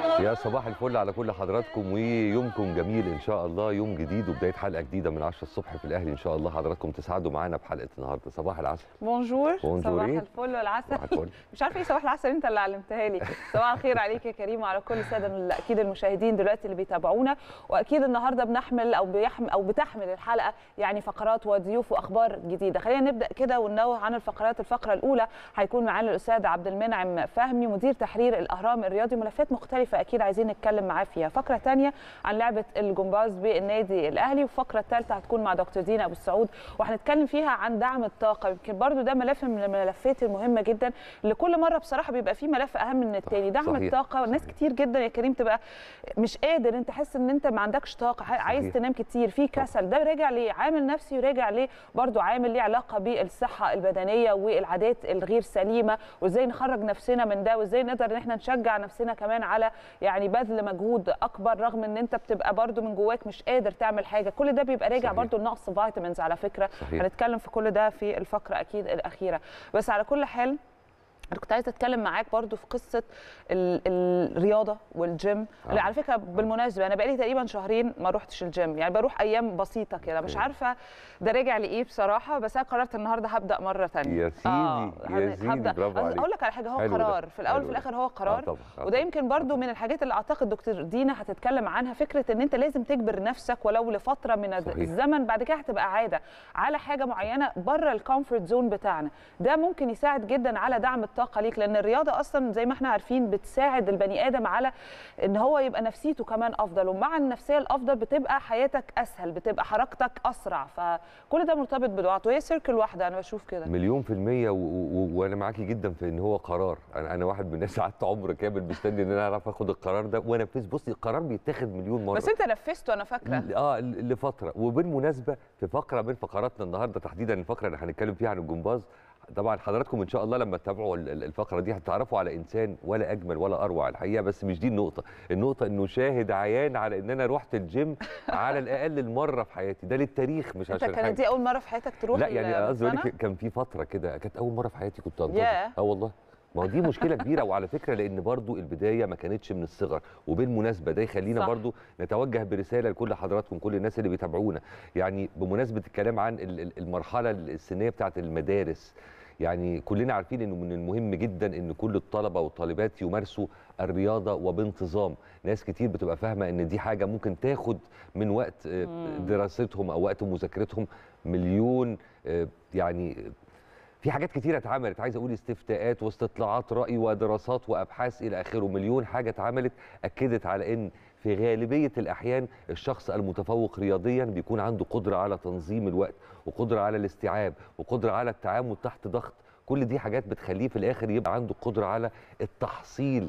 يا صباح الفل على كل حضراتكم ويومكم جميل ان شاء الله يوم جديد وبدايه حلقه جديده من 10 الصبح في الاهلي ان شاء الله حضراتكم تسعدوا معانا بحلقه النهارده صباح العسل بونجور بونجور صباح إيه؟ الفل والعسل صباح الفل. مش عارفه ايه صباح العسل انت اللي علمتها لي صباح الخير عليك يا كريم وعلى كل الساده اكيد المشاهدين دلوقتي اللي بيتابعونا واكيد النهارده بنحمل او بيحمل او بتحمل الحلقه يعني فقرات وضيوف واخبار جديده خلينا نبدا كده وننوه عن الفقرات الفقره الاولى هيكون معانا الاستاذ عبد المنعم فهمي مدير تحرير الاهرام الرياضي ملفات مختلفه اكيد عايزين نتكلم معاه فيها فقره ثانيه عن لعبه الجمباز بالنادي الاهلي والفقره الثالثه هتكون مع دكتور دينا ابو السعود وهنتكلم فيها عن دعم الطاقه يمكن برضو ده ملف من الملفات المهمه جدا اللي كل مره بصراحه بيبقى فيه ملف اهم من التاني دعم صحيح. الطاقه ناس صحيح. كتير جدا يا كريم تبقى مش قادر انت حاسس ان انت ما عندكش طاقه ح- عايز صحيح. تنام كتير في كسل ده راجع ليه عامل نفسي وراجع ليه برضو عامل ليه علاقه بالصحه البدنيه والعادات الغير سليمه وازاي نخرج نفسنا من ده وازاي نقدر ان احنا نشجع نفسنا كمان على يعني بذل مجهود اكبر رغم ان انت بتبقى برضو من جواك مش قادر تعمل حاجه كل ده بيبقى راجع صحيح. برضو لنقص فيتامينز على فكره صحيح. هنتكلم في كل ده في الفقره اكيد الاخيره بس على كل حال انا كنت عايزه اتكلم معاك برضو في قصه ال- الرياضه والجيم اللي آه. على فكره بالمناسبه انا بقالي تقريبا شهرين ما روحتش الجيم يعني بروح ايام بسيطه كده مش أوكي. عارفه ده راجع لايه بصراحه بس انا قررت النهارده هبدا مره ثانيه يا سيدي، يا سيدي، برافو عليك. اقول لك على حاجه هو حلو ده، قرار في الاول حلو وفي ده. الاخر هو آه قرار طبعاً، آه وده طبعاً. يمكن برضو من الحاجات اللي اعتقد دكتور دينا هتتكلم عنها فكره ان انت لازم تجبر نفسك ولو لفتره من صحيح. الزمن بعد كده هتبقى عاده على حاجه معينه بره الكومفورت زون بتاعنا ده ممكن يساعد جدا على دعم الطاقه ليك لان الرياضه اصلا زي ما احنا عارفين بتساعد البني ادم على ان هو يبقى نفسيته كمان افضل ومع النفسيه الافضل بتبقى حياتك اسهل بتبقى حركتك اسرع فكل ده مرتبط بدعاء وهي سيركل واحده انا بشوف كده مليون في المية و- و- وانا معاكي جدا في ان هو قرار انا انا واحد من الناس قعدت عمر كامل مستني ان انا اعرف اخد القرار ده وانفذ بصي القرار بيتاخد مليون مرة بس انت نفذته انا فاكره ل- اه ل- لفتره وبالمناسبه في فقره من فقراتنا النهارده تحديدا الفقره اللي هنتكلم فيها عن الجمباز طبعا حضراتكم ان شاء الله لما تتابعوا ال- ال- الفقره دي هتتعرفوا على انسان ولا اجمل ولا اروع الحقيقه بس مش دي النقطه النقطه انه شاهد عيان على ان انا رحت الجيم على الاقل المره في حياتي ده للتاريخ مش انت عشان كانت حاجه دي اول مره في حياتك تروح لا يعني قصدي اقول السنة؟ لك كان في فتره كده كانت اول مره في حياتي كنت انتظم ياه. اه والله ما هو دي مشكله كبيره وعلى فكره لان برضو البدايه ما كانتش من الصغر وبالمناسبه ده يخلينا صح. برضو نتوجه برساله لكل حضراتكم كل الناس اللي بيتابعونا يعني بمناسبه الكلام عن ال- ال- المرحله السنيه بتاعه المدارس يعني كلنا عارفين انه من المهم جدا ان كل الطلبه والطالبات يمارسوا الرياضه وبانتظام ناس كتير بتبقى فاهمه ان دي حاجه ممكن تاخد من وقت آه، مم. دراستهم او وقت مذاكرتهم مليون آه، يعني في حاجات كتيرة اتعملت عايز اقول استفتاءات واستطلاعات رأي ودراسات وابحاث الى اخره مليون حاجة اتعملت اكدت على ان في غالبية الاحيان الشخص المتفوق رياضيا بيكون عنده قدرة على تنظيم الوقت وقدرة على الاستيعاب وقدرة على التعامل تحت ضغط كل دي حاجات بتخليه في الاخر يبقى عنده قدرة على التحصيل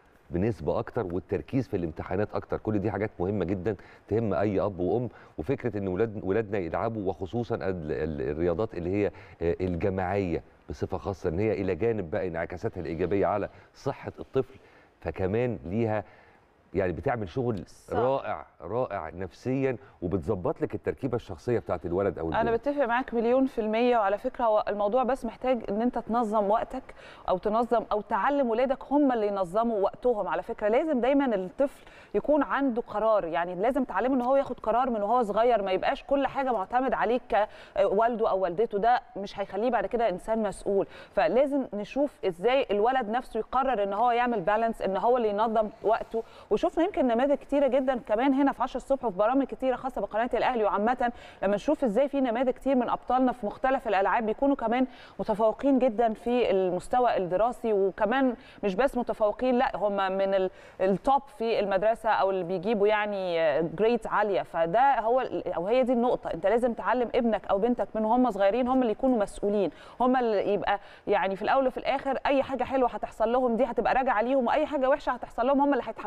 بنسبة أكتر والتركيز في الامتحانات أكتر كل دي حاجات مهمة جدا تهم أي أب وأم وفكرة إن ولاد ولادنا يلعبوا وخصوصا ال- ال- الرياضات اللي هي آه، الجماعية بصفة خاصة إن هي إلى جانب بقى انعكاساتها الإيجابية على صحة الطفل فكمان ليها يعني بتعمل شغل صح. رائع رائع نفسيا وبتظبط لك التركيبة الشخصية بتاعت الولد أو انا البنت بتفق معاك مليون في المية وعلى فكرة هو الموضوع بس محتاج ان انت تنظم وقتك او تنظم او تعلم ولادك هم اللي ينظموا وقتهم على فكرة لازم دايما الطفل يكون عنده قرار يعني لازم تعلمه ان هو ياخد قرار من وهو صغير ما يبقاش كل حاجة معتمد عليك كوالده او والدته ده مش هيخليه بعد كده انسان مسؤول فلازم نشوف ازاي الولد نفسه يقرر ان هو يعمل بالانس ان هو اللي ينظم وقته وشفنا يمكن نماذج كتيره جدا كمان هنا في 10 الصبح وفي برامج كتيره خاصه بقناه الاهلي وعامه لما نشوف ازاي في نماذج كتير من ابطالنا في مختلف الالعاب بيكونوا كمان متفوقين جدا في المستوى الدراسي وكمان مش بس متفوقين لا هم من ال- التوب في المدرسه او اللي بيجيبوا يعني جريدز عاليه فده هو ال- او هي دي النقطه انت لازم تعلم ابنك او بنتك من هم صغيرين هم اللي يكونوا مسؤولين هم اللي يبقى يعني في الاول وفي الاخر اي حاجه حلوه هتحصل لهم دي هتبقى راجعه عليهم واي حاجه وحشه هتحصل لهم هم اللي هيتحملوا مسؤوليه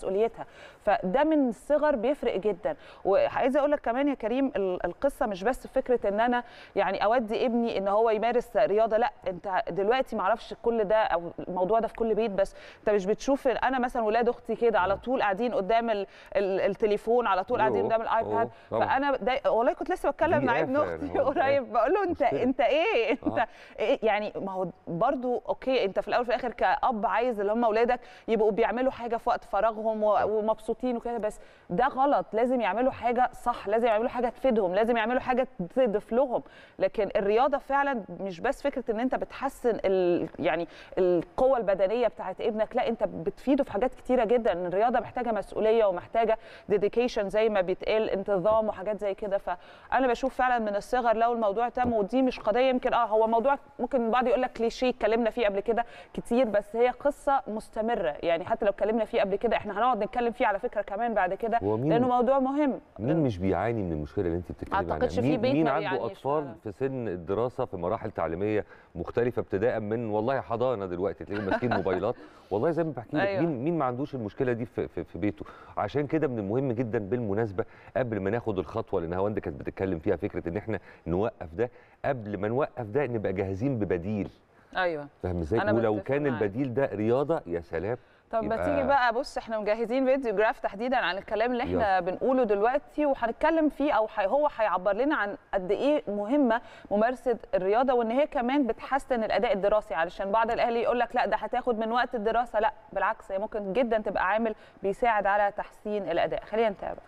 مسؤوليتها فده من الصغر بيفرق جدا وعايزه اقول لك كمان يا كريم ال- القصه مش بس فكره ان انا يعني اودي ابني ان هو يمارس رياضه لا انت دلوقتي ما اعرفش كل ده او الموضوع ده في كل بيت بس انت مش بتشوف انا مثلا ولاد اختي كده على طول قاعدين قدام ال- ال- التليفون على طول قاعدين أوه، قدام الايباد أوه، طبعاً. فانا دا... والله كنت لسه بتكلم دي مع ابن آفة اختي يعني، هو قريب بقول له انت مشكلة. انت ايه انت آه. إيه يعني ما هو برضو اوكي انت في الاول وفي الاخر كاب عايز اللي هم اولادك يبقوا بيعملوا حاجه في وقت فراغهم و- ومبسوطين وكده بس ده غلط لازم يعملوا حاجه صح لازم يعملوا حاجه تفيدهم لازم يعملوا حاجه تضيف لهم لكن الرياضه فعلا مش بس فكره ان انت بتحسن ال يعني القوه البدنيه بتاعت ابنك لا انت بتفيده في حاجات كتيره جدا الرياضه محتاجه مسؤوليه ومحتاجه ديديكيشن زي ما بيتقال انتظام وحاجات زي كده فانا بشوف فعلا من الصغر لو الموضوع تم ودي مش قضيه يمكن اه هو موضوع ممكن البعض يقول لك كليشيه اتكلمنا فيه قبل كده كتير بس هي قصه مستمره يعني حتى لو اتكلمنا فيه قبل كده احنا هنقعد نتكلم فيه على فكره كمان بعد كده هو مين- لانه موضوع مهم مين مش بيعاني من المشكله اللي انت بتتكلمي عنها أعتقدش في مين, بيت مين ما عنده بيعانيش اطفال فعلاً. في سن الدراسه في مراحل تعليميه مختلفه ابتداء من والله حضانه دلوقتي تلاقيهم ماسكين موبايلات والله زي ما بحكي لك أيوة. مين مين ما عندوش المشكله دي في, في, في بيته عشان كده من المهم جدا بالمناسبه قبل ما ناخد الخطوه اللي نهاوند كانت بتتكلم فيها فكره ان احنا نوقف ده قبل ما نوقف ده نبقى جاهزين ببديل ايوه فاهم ازاي أنا ولو متفق كان معاك. البديل ده رياضه يا سلام طب ما يبقى- تيجي بقى بص احنا مجهزين فيديو جراف تحديدا عن الكلام اللي احنا بنقوله دلوقتي وهنتكلم فيه او حي هو هيعبر لنا عن قد ايه مهمه ممارسه الرياضه وان هي كمان بتحسن الاداء الدراسي علشان بعض الاهالي يقول لك لا ده هتاخد من وقت الدراسه لا بالعكس هي ممكن جدا تبقى عامل بيساعد على تحسين الاداء خلينا نتابع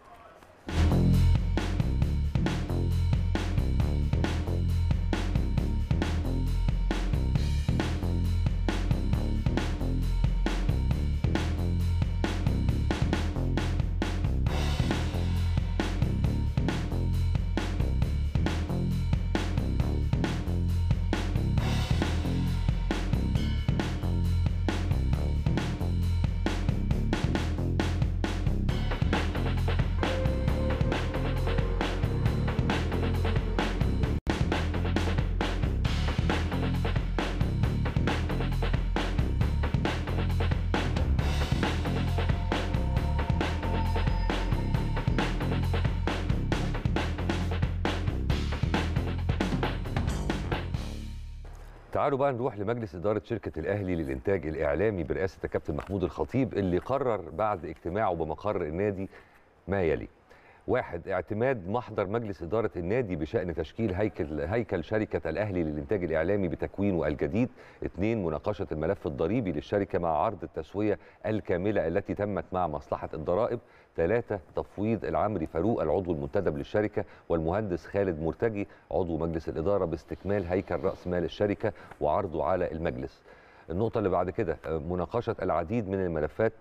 تعالوا بقى نروح لمجلس إدارة شركة الأهلي للإنتاج الإعلامي برئاسة الكابتن محمود الخطيب اللي قرر بعد اجتماعه بمقر النادي ما يلي واحد اعتماد محضر مجلس إدارة النادي بشأن تشكيل هيكل هيكل شركة الأهلي للإنتاج الإعلامي بتكوينه الجديد اثنين مناقشة الملف الضريبي للشركة مع عرض التسوية الكاملة التي تمت مع مصلحة الضرائب ثلاثة تفويض العمري فاروق العضو المنتدب للشركة والمهندس خالد مرتجي عضو مجلس الإدارة باستكمال هيكل رأس مال الشركة وعرضه على المجلس النقطة اللي بعد كده آه، مناقشة العديد من الملفات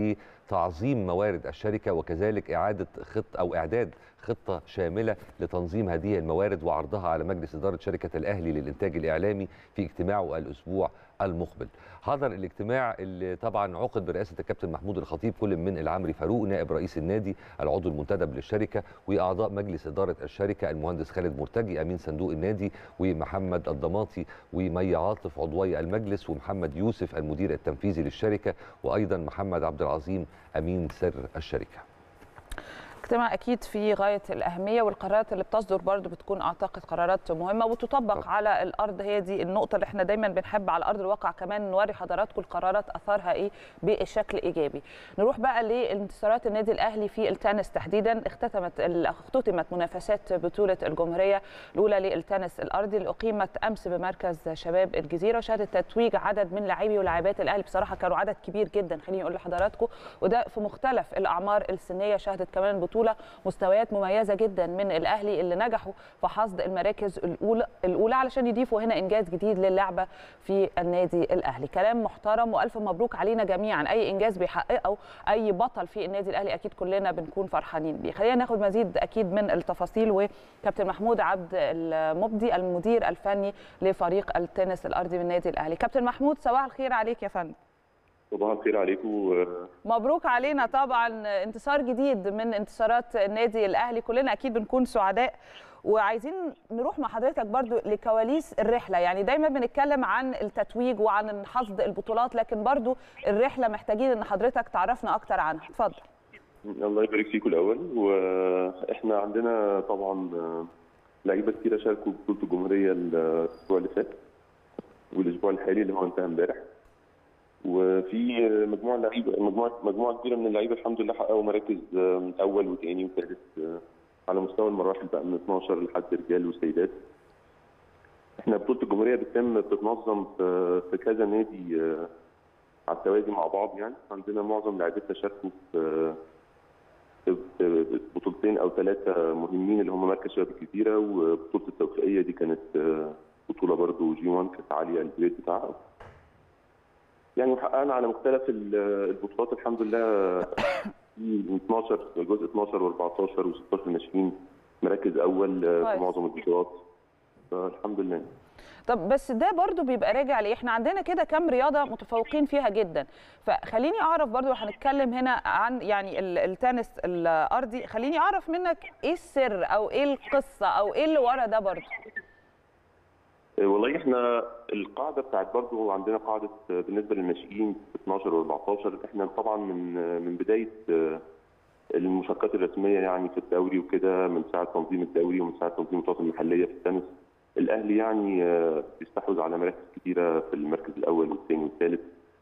لتعظيم موارد الشركة وكذلك إعادة خط أو إعداد خطة شاملة لتنظيم هذه الموارد وعرضها على مجلس إدارة شركة الأهلي للإنتاج الإعلامي في اجتماعه الأسبوع المقبل حضر الاجتماع اللي طبعا عقد برئاسة الكابتن محمود الخطيب كل من العمري فاروق نائب رئيس النادي العضو المنتدب للشركة وأعضاء مجلس إدارة الشركة المهندس خالد مرتجي أمين صندوق النادي ومحمد الضماطي ومي عاطف عضوي المجلس ومحمد يوسف المدير التنفيذي للشركة وأيضا محمد عبد العظيم أمين سر الشركة اجتماع اكيد في غايه الاهميه والقرارات اللي بتصدر برضو بتكون اعتقد قرارات مهمه وتطبق طبعا. على الارض هي دي النقطه اللي احنا دايما بنحب على ارض الواقع كمان نوري حضراتكم القرارات اثارها ايه بشكل ايجابي نروح بقى لانتصارات النادي الاهلي في التنس تحديدا اختتمت ال- اختتمت منافسات بطوله الجمهوريه الاولى للتنس الارضي اللي اقيمت امس بمركز شباب الجزيره وشهدت تتويج عدد من لاعبي ولاعبات الاهلي بصراحه كانوا عدد كبير جدا خليني اقول لحضراتكم وده في مختلف الاعمار السنيه شهدت كمان البطوله مستويات مميزه جدا من الاهلي اللي نجحوا في حصد المراكز الاولى الاولى علشان يضيفوا هنا انجاز جديد للعبه في النادي الاهلي كلام محترم والف مبروك علينا جميعا اي انجاز بيحققه اي بطل في النادي الاهلي اكيد كلنا بنكون فرحانين بيه خلينا ناخد مزيد اكيد من التفاصيل وكابتن محمود عبد المبدي المدير الفني لفريق التنس الارضي من النادي الاهلي كابتن محمود صباح الخير عليك يا فندم صباح الخير عليكم مبروك علينا طبعا انتصار جديد من انتصارات النادي الاهلي كلنا اكيد بنكون سعداء وعايزين نروح مع حضرتك برضو لكواليس الرحله يعني دايما بنتكلم عن التتويج وعن حصد البطولات لكن برضو الرحله محتاجين ان حضرتك تعرفنا اكتر عنها اتفضل الله يبارك فيكم الاول واحنا عندنا طبعا لعيبه كتيره شاركوا في بطوله الجمهوريه الاسبوع اللي فات والاسبوع الحالي اللي هو انتهى امبارح وفي مجموعه لعيبه مجموعه مجموعه كبيره من اللعيبه الحمد لله حققوا مراكز اول وثاني وثالث على مستوى المراحل بقى من 12 لحد رجال وسيدات احنا بطوله الجمهوريه بتتم بتتنظم في في كذا نادي على التوازي مع بعض يعني عندنا معظم لاعبتنا شاركوا في في بطولتين او ثلاثه مهمين اللي هم مركز شباب الجزيره وبطوله التوفيقيه دي كانت بطوله برضو جي 1 كانت عاليه الجريد بتاعها يعني وحققنا على مختلف البطولات الحمد لله 12 جزء 12 و14 و16 ناشئين مراكز اول في معظم البطولات فالحمد لله طب بس ده برضو بيبقى راجع ليه احنا عندنا كده كام رياضه متفوقين فيها جدا فخليني اعرف برضو هنتكلم هنا عن يعني التنس الارضي خليني اعرف منك ايه السر او ايه القصه او ايه اللي ورا ده برضو والله احنا القاعده بتاعت برضه عندنا قاعده بالنسبه للناشئين 12 و14 احنا طبعا من من بدايه المشاركات الرسميه يعني في الدوري وكده من ساعه تنظيم الدوري ومن ساعه تنظيم البطولات المحليه في التنس الاهلي يعني بيستحوذ على مراكز كثيره في المركز الاول والثاني والثالث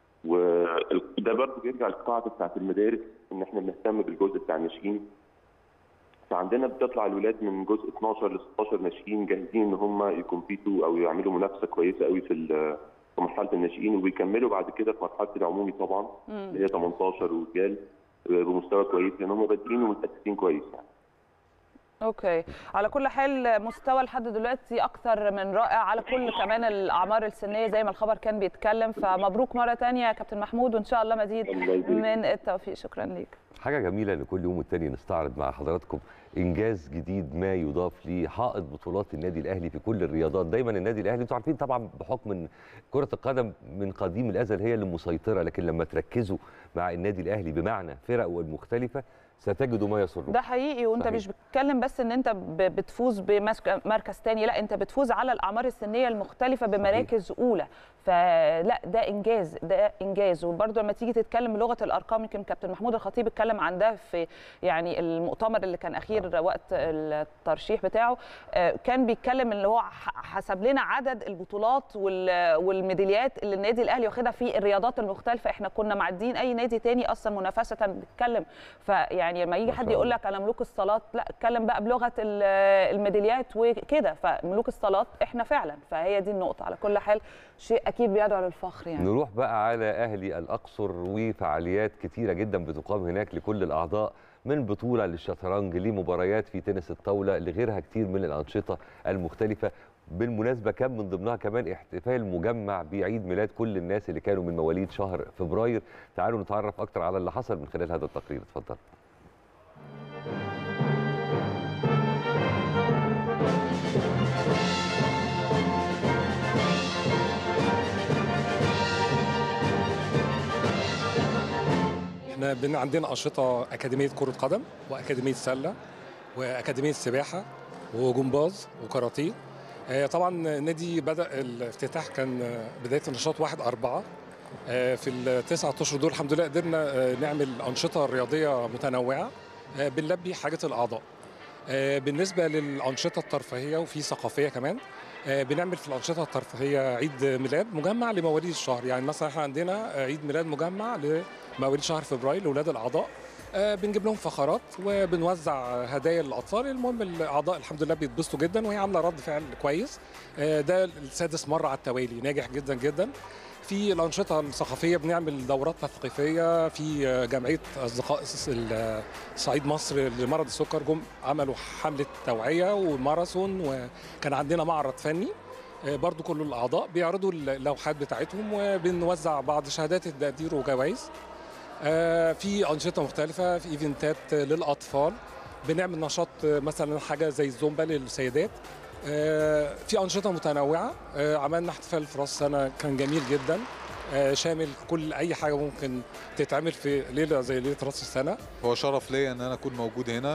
وده برضه بيرجع للقاعده بتاعت المدارس ان احنا بنهتم بالجزء بتاع الناشئين فعندنا بتطلع الولاد من جزء 12 ل 16 ناشئين جاهزين ان هم يكمبيتوا او يعملوا منافسه كويسه قوي في في مرحله الناشئين وبيكملوا بعد كده في مرحله العمومي طبعا اللي هي 18 ورجال بمستوى كويس لان هم بادئين ومتاسسين كويس يعني. اوكي على كل حال مستوى لحد دلوقتي اكثر من رائع على كل كمان الاعمار السنيه زي ما الخبر كان بيتكلم فمبروك مره ثانيه يا كابتن محمود وان شاء الله مزيد من التوفيق شكرا ليك حاجه جميله ان كل يوم والتاني نستعرض مع حضراتكم انجاز جديد ما يضاف لحائط بطولات النادي الاهلي في كل الرياضات دايما النادي الاهلي انتوا عارفين طبعا بحكم ان كره القدم من قديم الازل هي اللي مسيطره لكن لما تركزوا مع النادي الاهلي بمعنى فرقه المختلفه ستجدوا ما يسركم ده حقيقي وانت صحيح. مش بتتكلم بس ان انت بتفوز بمركز تاني لا انت بتفوز على الاعمار السنيه المختلفه بمراكز صحيح. اولى فلا ده انجاز ده انجاز وبرده لما تيجي تتكلم لغه الارقام يمكن كابتن محمود الخطيب اتكلم عن ده في يعني المؤتمر اللي كان اخير وقت الترشيح بتاعه كان بيتكلم اللي هو حسب لنا عدد البطولات والميداليات اللي النادي الاهلي واخدها في الرياضات المختلفه احنا كنا معديين اي نادي تاني اصلا منافسه بنتكلم فيعني لما يجي حد يقول لك انا ملوك الصالات لا اتكلم بقى بلغه الميداليات وكده فملوك الصالات احنا فعلا فهي دي النقطه على كل حال شيء اكيد بيدعو للفخر يعني نروح بقى على اهلي الاقصر وفعاليات كتيره جدا بتقام هناك لكل الاعضاء من بطوله للشطرنج لمباريات في تنس الطاوله لغيرها كتير من الانشطه المختلفه بالمناسبه كان من ضمنها كمان احتفال مجمع بعيد ميلاد كل الناس اللي كانوا من مواليد شهر فبراير تعالوا نتعرف اكتر على اللي حصل من خلال هذا التقرير اتفضل احنا عندنا انشطه اكاديميه كره قدم واكاديميه سله واكاديميه سباحه وجمباز وكاراتيه طبعا النادي بدا الافتتاح كان بدايه النشاط 1 4 في التسعة اشهر دول الحمد لله قدرنا نعمل انشطه رياضيه متنوعه بنلبي حاجات الاعضاء بالنسبه للانشطه الترفيهيه وفي ثقافيه كمان بنعمل في الانشطه الترفيهيه عيد ميلاد مجمع لمواليد الشهر يعني مثلا احنا عندنا عيد ميلاد مجمع لمواليد شهر فبراير لاولاد الاعضاء بنجيب لهم فقرات وبنوزع هدايا للاطفال المهم الاعضاء الحمد لله بيتبسطوا جدا وهي عامله رد فعل كويس ده السادس مره على التوالي ناجح جدا جدا في الانشطه الثقافيه بنعمل دورات تثقيفيه في جمعيه اصدقاء صعيد مصر لمرض السكر جم عملوا حمله توعيه وماراثون وكان عندنا معرض فني برضو كل الاعضاء بيعرضوا اللوحات بتاعتهم وبنوزع بعض شهادات التقدير وجوائز في انشطه مختلفه في ايفنتات للاطفال بنعمل نشاط مثلا حاجه زي الزومبا للسيدات في انشطه متنوعه عملنا احتفال في راس سنه كان جميل جدا شامل كل اي حاجه ممكن تتعمل في ليله زي ليله راس السنه هو شرف ليا ان انا اكون موجود هنا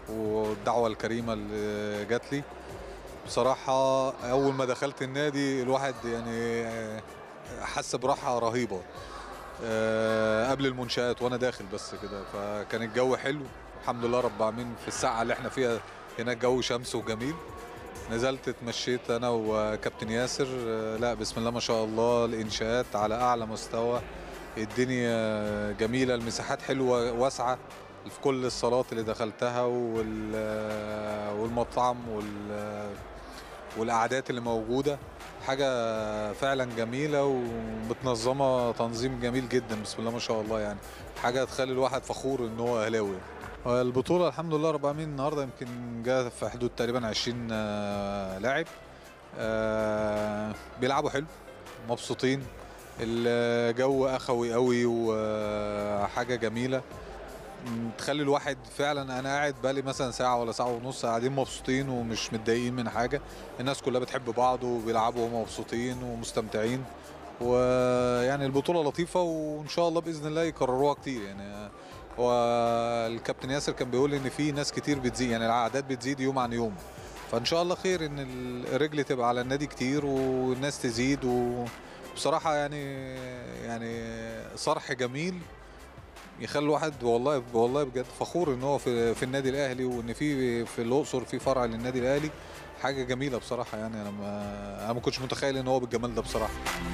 والدعوه الكريمه اللي جات لي بصراحه اول ما دخلت النادي الواحد يعني حس براحه رهيبه آه، قبل المنشآت وانا داخل بس كده فكان الجو حلو الحمد لله رب العالمين في الساعه اللي احنا فيها هنا الجو شمس وجميل نزلت اتمشيت انا وكابتن ياسر آه، لا بسم الله ما شاء الله الانشاءات على اعلى مستوى الدنيا جميله المساحات حلوه واسعه في كل الصالات اللي دخلتها وال- والمطعم وال والقعدات اللي موجوده حاجه فعلا جميله ومتنظمه تنظيم جميل جدا بسم الله ما شاء الله يعني حاجه تخلي الواحد فخور ان هو اهلاوي البطوله الحمد لله رب العالمين النهارده يمكن جاء في حدود تقريبا 20 آه، لاعب آه، بيلعبوا حلو مبسوطين الجو اخوي قوي وحاجه جميله م، تخلي الواحد فعلا انا قاعد بقالي مثلا ساعه ولا ساعه ونص قاعدين مبسوطين ومش متضايقين من حاجه الناس كلها بتحب بعض وبيلعبوا وهم مبسوطين ومستمتعين ويعني البطوله لطيفه وان شاء الله باذن الله يكرروها كتير يعني هو الكابتن ياسر كان بيقول ان في ناس كتير بتزيد يعني الاعداد بتزيد يوم عن يوم فان شاء الله خير ان الرجل تبقى على النادي كتير والناس تزيد وبصراحه يعني يعني صرح جميل يخلي الواحد والله والله بجد فخور ان هو في في النادي الاهلي وان في في الاقصر في فرع للنادي الاهلي حاجه جميله بصراحه يعني انا ما انا ما كنتش متخيل ان هو بالجمال ده بصراحه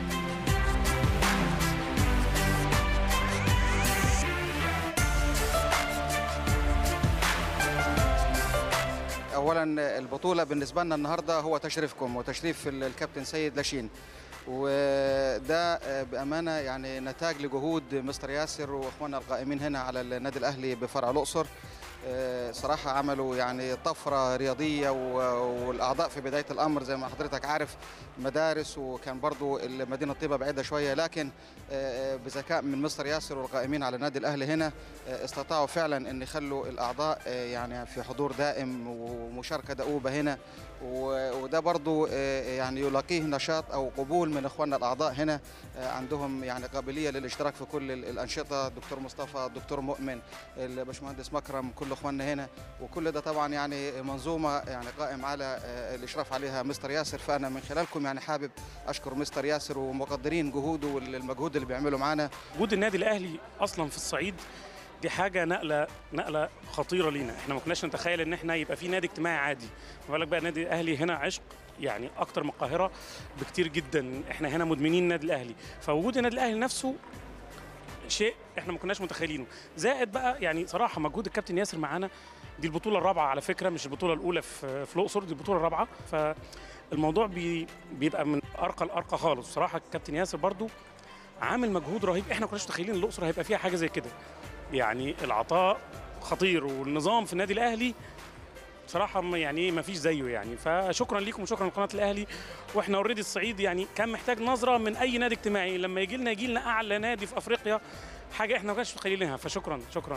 اولا البطوله بالنسبه لنا النهارده هو تشريفكم وتشريف ال- الكابتن سيد لاشين وده بامانه يعني نتاج لجهود مستر ياسر واخواننا القائمين هنا على النادي الاهلي بفرع الاقصر آه، صراحة عملوا يعني طفرة رياضية و- والأعضاء في بداية الأمر زي ما حضرتك عارف مدارس وكان برضو المدينة الطيبة بعيدة شوية لكن آه، بذكاء من مستر ياسر والقائمين على النادي الأهلي هنا آه، استطاعوا فعلا أن يخلوا الأعضاء آه، يعني في حضور دائم ومشاركة دؤوبة هنا و- وده برضو آه، يعني يلاقيه نشاط أو قبول من إخواننا الأعضاء هنا آه، عندهم يعني قابلية للاشتراك في كل ال- الأنشطة دكتور مصطفى دكتور مؤمن الباشمهندس مكرم كل اخواننا هنا وكل ده طبعا يعني منظومه يعني قائم على آه، الاشراف عليها مستر ياسر فانا من خلالكم يعني حابب اشكر مستر ياسر ومقدرين جهوده والمجهود اللي بيعمله معانا وجود النادي الاهلي اصلا في الصعيد دي حاجه نقله نقله خطيره لينا احنا ما كناش نتخيل ان احنا يبقى في نادي اجتماعي عادي ما بالك بقى النادي الاهلي هنا عشق يعني اكتر من القاهره بكتير جدا احنا هنا مدمنين النادي الاهلي فوجود النادي الاهلي نفسه شيء احنا ما كناش متخيلينه زائد بقى يعني صراحه مجهود الكابتن ياسر معانا دي البطوله الرابعه على فكره مش البطوله الاولى في في الاقصر دي البطوله الرابعه فالموضوع بي بيبقى من ارقى لارقى خالص بصراحه الكابتن ياسر برضو عامل مجهود رهيب احنا ما كناش متخيلين الاقصر هيبقى فيها حاجه زي كده يعني العطاء خطير والنظام في النادي الاهلي بصراحه ما- يعني ما فيش زيه يعني فشكرا ليكم وشكرا لقناه الاهلي واحنا اوريدي الصعيد يعني كان محتاج نظره من اي نادي اجتماعي لما يجي لنا يجي لنا اعلى نادي في افريقيا حاجه احنا ما كناش متخيلينها فشكرا شكرا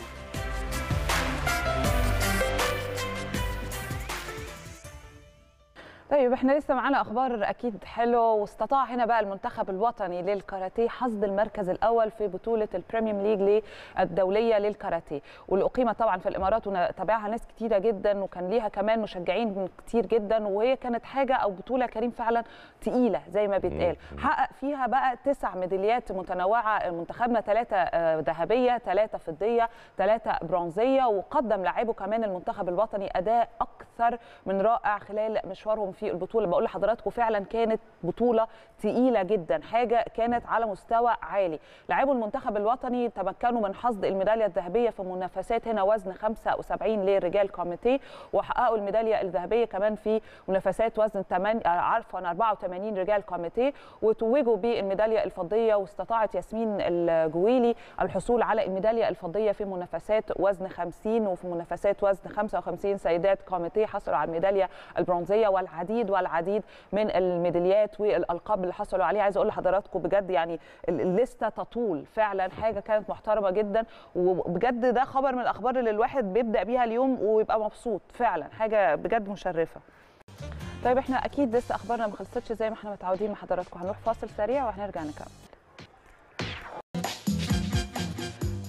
طيب احنا لسه معانا اخبار اكيد حلو واستطاع هنا بقى المنتخب الوطني للكاراتيه حصد المركز الاول في بطوله البريميوم ليج الدوليه للكاراتيه واللي اقيمت طبعا في الامارات وتابعها ناس كتيره جدا وكان ليها كمان مشجعين كتير جدا وهي كانت حاجه او بطوله كريم فعلا تقيله زي ما بيتقال حقق فيها بقى تسع ميداليات متنوعه منتخبنا ثلاثه ذهبيه ثلاثه فضيه ثلاثه برونزيه وقدم لاعبه كمان المنتخب الوطني اداء اكثر من رائع خلال مشوارهم في البطوله بقول لحضراتكم فعلا كانت بطوله تقيله جدا حاجه كانت على مستوى عالي لاعبو المنتخب الوطني تمكنوا من حصد الميداليه الذهبيه في منافسات هنا وزن 75 للرجال كوميتي وحققوا الميداليه الذهبيه كمان في منافسات وزن 8 عفوا 84 رجال كوميتي وتوجوا بالميداليه الفضيه واستطاعت ياسمين الجويلي الحصول على الميداليه الفضيه في منافسات وزن 50 وفي منافسات وزن 55 سيدات كوميتي حصلوا على الميداليه البرونزيه والعديد والعديد من الميداليات والالقاب اللي حصلوا عليها عايزه اقول لحضراتكم بجد يعني ال- الليسته تطول فعلا حاجه كانت محترمه جدا وبجد ده خبر من الاخبار اللي الواحد بيبدا بيها اليوم ويبقى مبسوط فعلا حاجه بجد مشرفه طيب احنا اكيد لسه اخبارنا ما خلصتش زي ما احنا متعودين مع حضراتكم هنروح فاصل سريع وهنرجع نكمل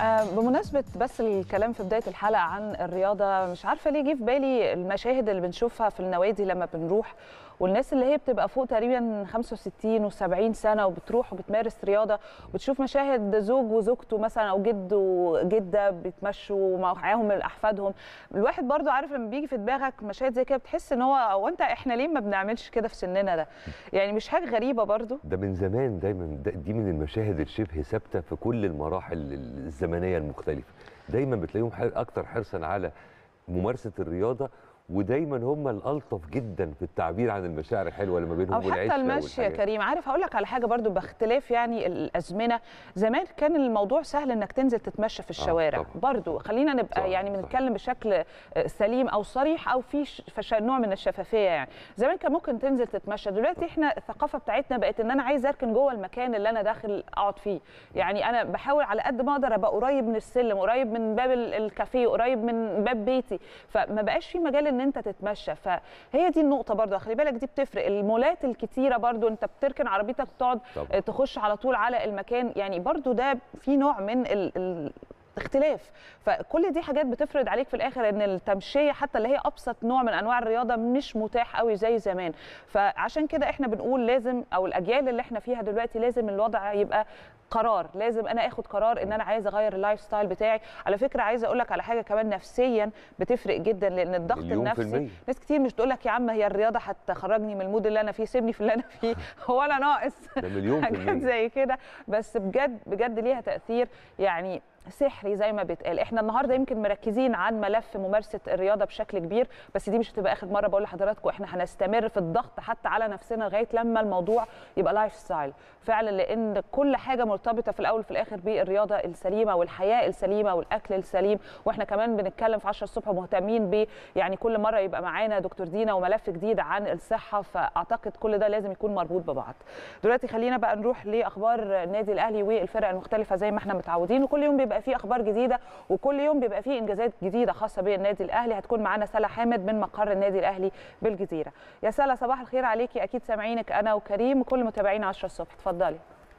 آه، بمناسبة بس الكلام في بداية الحلقة عن الرياضة مش عارفة ليه جه في بالي المشاهد اللي بنشوفها في النوادي لما بنروح والناس اللي هي بتبقى فوق تقريبا 65 و70 سنة وبتروح وبتمارس رياضة وتشوف مشاهد زوج وزوجته مثلا أو جد وجدة بيتمشوا معاهم أحفادهم الواحد برضو عارف لما بيجي في دماغك مشاهد زي كده بتحس إن هو هو أنت إحنا ليه ما بنعملش كده في سننا ده يعني مش حاجة غريبة برضو ده من زمان دايما ده- دي من المشاهد الشبه ثابته في كل المراحل الزمنيه المختلفه دايما بتلاقيهم حر- اكتر حرصا على ممارسه الرياضه ودايما هم الالطف جدا في التعبير عن المشاعر الحلوه اللي ما بينهم او حتى والعشرة المشي يا والحاجات. كريم عارف هقول لك على حاجه برضو باختلاف يعني الازمنه زمان كان الموضوع سهل انك تنزل تتمشى في الشوارع طبعاً. برضو خلينا نبقى صح، يعني صح. بنتكلم بشكل سليم او صريح او في ش- فش- نوع من الشفافيه يعني زمان كان ممكن تنزل تتمشى دلوقتي احنا الثقافه بتاعتنا بقت ان انا عايز اركن جوه المكان اللي انا داخل اقعد فيه يعني انا بحاول على قد ما اقدر ابقى قريب من السلم قريب من باب ال- الكافيه قريب من باب بيتي فما بقاش في مجال ان انت تتمشى فهي دي النقطه برضو خلي بالك دي بتفرق المولات الكتيره برضو انت بتركن عربيتك تقعد طبعاً. تخش على طول على المكان يعني برضو ده في نوع من ال ال اختلاف فكل دي حاجات بتفرض عليك في الاخر ان التمشيه حتى اللي هي ابسط نوع من انواع الرياضه مش متاح قوي زي زمان فعشان كده احنا بنقول لازم او الاجيال اللي احنا فيها دلوقتي لازم الوضع يبقى قرار لازم انا اخد قرار ان انا عايزه اغير اللايف ستايل بتاعي على فكره عايزه اقول لك على حاجه كمان نفسيا بتفرق جدا لان الضغط مليون في النفسي المية. ناس كتير مش تقول لك يا عم هي الرياضه هتخرجني من المود اللي انا فيه سيبني في اللي انا فيه هو انا ناقص ده مليون في حاجات المية زي كده بس بجد بجد ليها تاثير يعني سحري زي ما بيتقال احنا النهارده يمكن مركزين عن ملف ممارسه الرياضه بشكل كبير بس دي مش هتبقى اخر مره بقول لحضراتكم احنا هنستمر في الضغط حتى على نفسنا لغايه لما الموضوع يبقى لايف ستايل فعلا لان كل حاجه مرتبطه في الاول وفي الاخر بالرياضه السليمه والحياه السليمه والاكل السليم واحنا كمان بنتكلم في 10 الصبح مهتمين ب يعني كل مره يبقى معانا دكتور دينا وملف جديد عن الصحه فاعتقد كل ده لازم يكون مربوط ببعض دلوقتي خلينا بقى نروح لاخبار النادي الاهلي والفرق المختلفه زي ما احنا متعودين وكل يوم بيبقى فيه اخبار جديده وكل يوم بيبقى فيه انجازات جديده خاصه بالنادي الاهلي هتكون معانا سلا حامد من مقر النادي الاهلي بالجزيره يا سلا صباح الخير عليكي اكيد سامعينك انا وكريم وكل متابعين 10 الصبح اتفضلي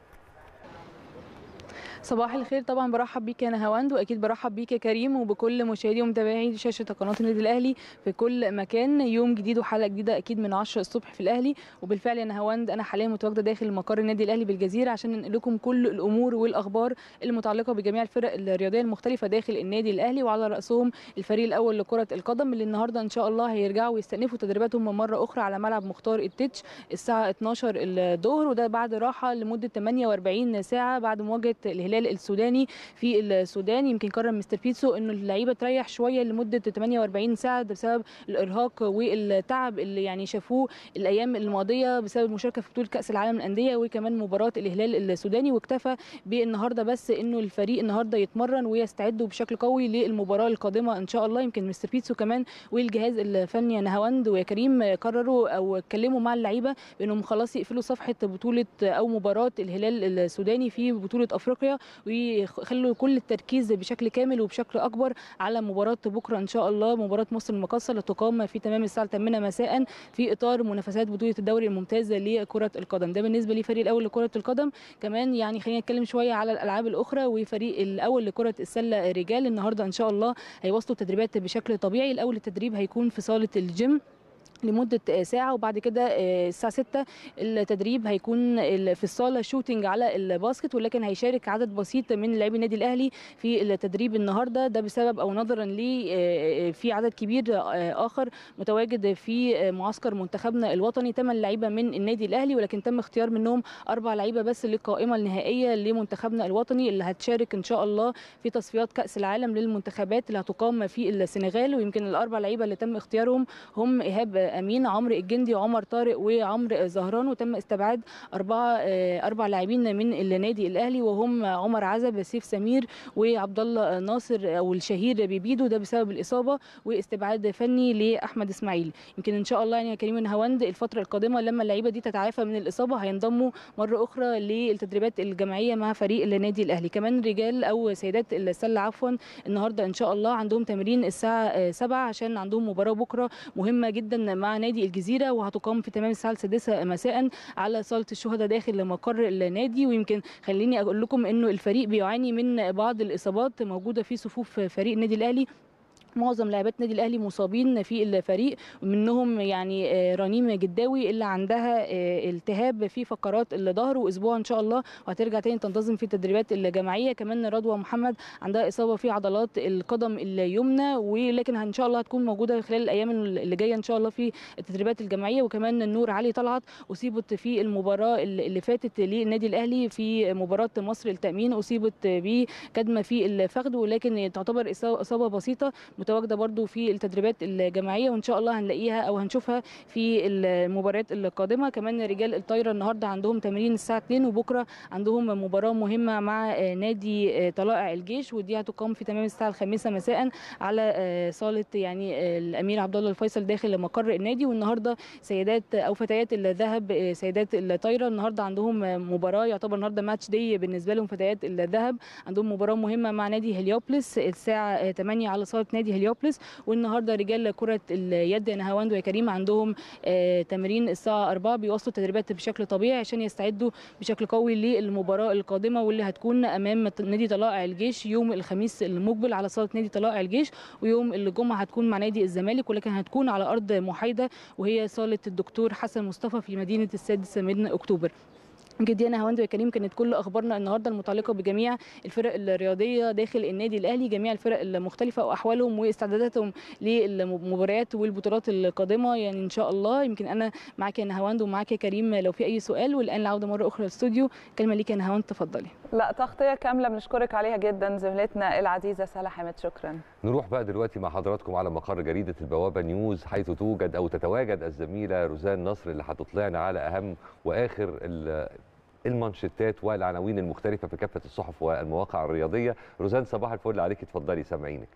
صباح الخير طبعا برحب بيك يا نهاوند واكيد برحب بيك يا كريم وبكل مشاهدي ومتابعي شاشه قناه النادي الاهلي في كل مكان يوم جديد وحلقه جديده اكيد من 10 الصبح في الاهلي وبالفعل يا نهاوند انا حاليا متواجده داخل مقر النادي الاهلي بالجزيره عشان ننقل لكم كل الامور والاخبار المتعلقه بجميع الفرق الرياضيه المختلفه داخل النادي الاهلي وعلى راسهم الفريق الاول لكره القدم اللي النهارده ان شاء الله هيرجعوا ويستأنفوا تدريباتهم مره اخرى على ملعب مختار التتش الساعه 12 الظهر وده بعد راحه لمده 48 ساعه بعد مواجهه الهلال السوداني في السودان يمكن قرر مستر بيتسو انه اللعيبه تريح شويه لمده 48 ساعه ده بسبب الارهاق والتعب اللي يعني شافوه الايام الماضيه بسبب المشاركه في بطوله كاس العالم للانديه وكمان مباراه الهلال السوداني واكتفى بالنهارده بس انه الفريق النهارده يتمرن ويستعدوا بشكل قوي للمباراه القادمه ان شاء الله يمكن مستر بيتسو كمان والجهاز الفني يا نهاوند ويا كريم قرروا او اتكلموا مع اللعيبه بانهم خلاص يقفلوا صفحه بطوله او مباراه الهلال السوداني في بطوله افريقيا ويخلوا كل التركيز بشكل كامل وبشكل اكبر على مباراه بكره ان شاء الله مباراه مصر المقاصه اللي تقام في تمام الساعه 8 مساء في اطار منافسات بطوله الدوري الممتاز لكره القدم ده بالنسبه للفريق الاول لكره القدم كمان يعني خلينا نتكلم شويه على الالعاب الاخرى وفريق الاول لكره السله رجال النهارده ان شاء الله هيواصلوا التدريبات بشكل طبيعي الاول التدريب هيكون في صاله الجيم لمده ساعه وبعد كده الساعه 6 التدريب هيكون في الصاله شوتنج على الباسكت ولكن هيشارك عدد بسيط من لاعبي النادي الاهلي في التدريب النهارده ده بسبب او نظرا ل في عدد كبير اخر متواجد في معسكر منتخبنا الوطني ثمان لعيبه من النادي الاهلي ولكن تم اختيار منهم اربع لعيبه بس للقائمه النهائيه لمنتخبنا الوطني اللي هتشارك ان شاء الله في تصفيات كاس العالم للمنتخبات اللي هتقام في السنغال ويمكن الاربع لعيبه اللي تم اختيارهم هم ايهاب امين عمرو الجندي وعمر طارق وعمرو زهران وتم استبعاد اربعه اربع لاعبين من النادي الاهلي وهم عمر عزب سيف سمير وعبد الله ناصر او الشهير بيبيدو ده بسبب الاصابه واستبعاد فني لاحمد اسماعيل يمكن ان شاء الله يعني يا كريم الهوند الفتره القادمه لما اللعيبه دي تتعافى من الاصابه هينضموا مره اخرى للتدريبات الجماعيه مع فريق النادي الاهلي كمان رجال او سيدات السله عفوا النهارده ان شاء الله عندهم تمرين الساعه 7 عشان عندهم مباراه بكره مهمه جدا مع نادي الجزيره وهتقام في تمام الساعه السادسه مساء على صاله الشهداء داخل مقر النادي ويمكن خليني اقول لكم انه الفريق بيعاني من بعض الاصابات موجوده في صفوف فريق النادي الاهلي معظم لاعبات النادي الاهلي مصابين في الفريق ومنهم يعني آه، رنيم جداوي اللي عندها آه، التهاب في فقرات الظهر واسبوع ان شاء الله وهترجع تاني تنتظم في التدريبات الجماعيه كمان رضوى محمد عندها اصابه في عضلات القدم اليمنى ولكن ان شاء الله هتكون موجوده خلال الايام اللي جايه ان شاء الله في التدريبات الجماعيه وكمان النور علي طلعت اصيبت في المباراه اللي فاتت للنادي الاهلي في مباراه مصر التامين اصيبت بكدمه في الفخذ ولكن تعتبر اصابه بسيطه متواجده برضو في التدريبات الجماعيه وان شاء الله هنلاقيها او هنشوفها في المباريات القادمه كمان رجال الطايره النهارده عندهم تمرين الساعه 2 وبكره عندهم مباراه مهمه مع نادي طلائع الجيش ودي هتقام في تمام الساعه الخامسة مساء على صاله يعني الامير عبد الله الفيصل داخل مقر النادي والنهارده سيدات او فتيات الذهب سيدات الطايره النهارده عندهم مباراه يعتبر النهارده ماتش دي بالنسبه لهم فتيات الذهب عندهم مباراه مهمه مع نادي هليوبلس الساعه 8 على صاله نادي هليوبلس والنهارده رجال كره اليد نهاوند ويا كريم عندهم آه تمرين الساعه 4 بيواصلوا التدريبات بشكل طبيعي عشان يستعدوا بشكل قوي للمباراه القادمه واللي هتكون امام نادي طلائع الجيش يوم الخميس المقبل على صاله نادي طلائع الجيش ويوم الجمعه هتكون مع نادي الزمالك ولكن هتكون على ارض محايده وهي صاله الدكتور حسن مصطفى في مدينه السادس من اكتوبر جديانا هواند يا كريم كانت كل اخبارنا النهارده المتعلقه بجميع الفرق الرياضيه داخل النادي الاهلي جميع الفرق المختلفه واحوالهم واستعداداتهم للمباريات والبطولات القادمه يعني ان شاء الله يمكن انا معاك يا نهاوند ومعاك يا كريم لو في اي سؤال والان العوده مره اخرى للاستوديو كلمه ليك يا نهاوند تفضلي لا تغطيه كامله بنشكرك عليها جدا زميلتنا العزيزه سلا حامد شكرا نروح بقى دلوقتي مع حضراتكم على مقر جريده البوابه نيوز حيث توجد او تتواجد الزميله روزان نصر اللي هتطلعنا على اهم واخر المانشيتات والعناوين المختلفة في كافة الصحف والمواقع الرياضية روزان صباح الفل عليك اتفضلي سامعينك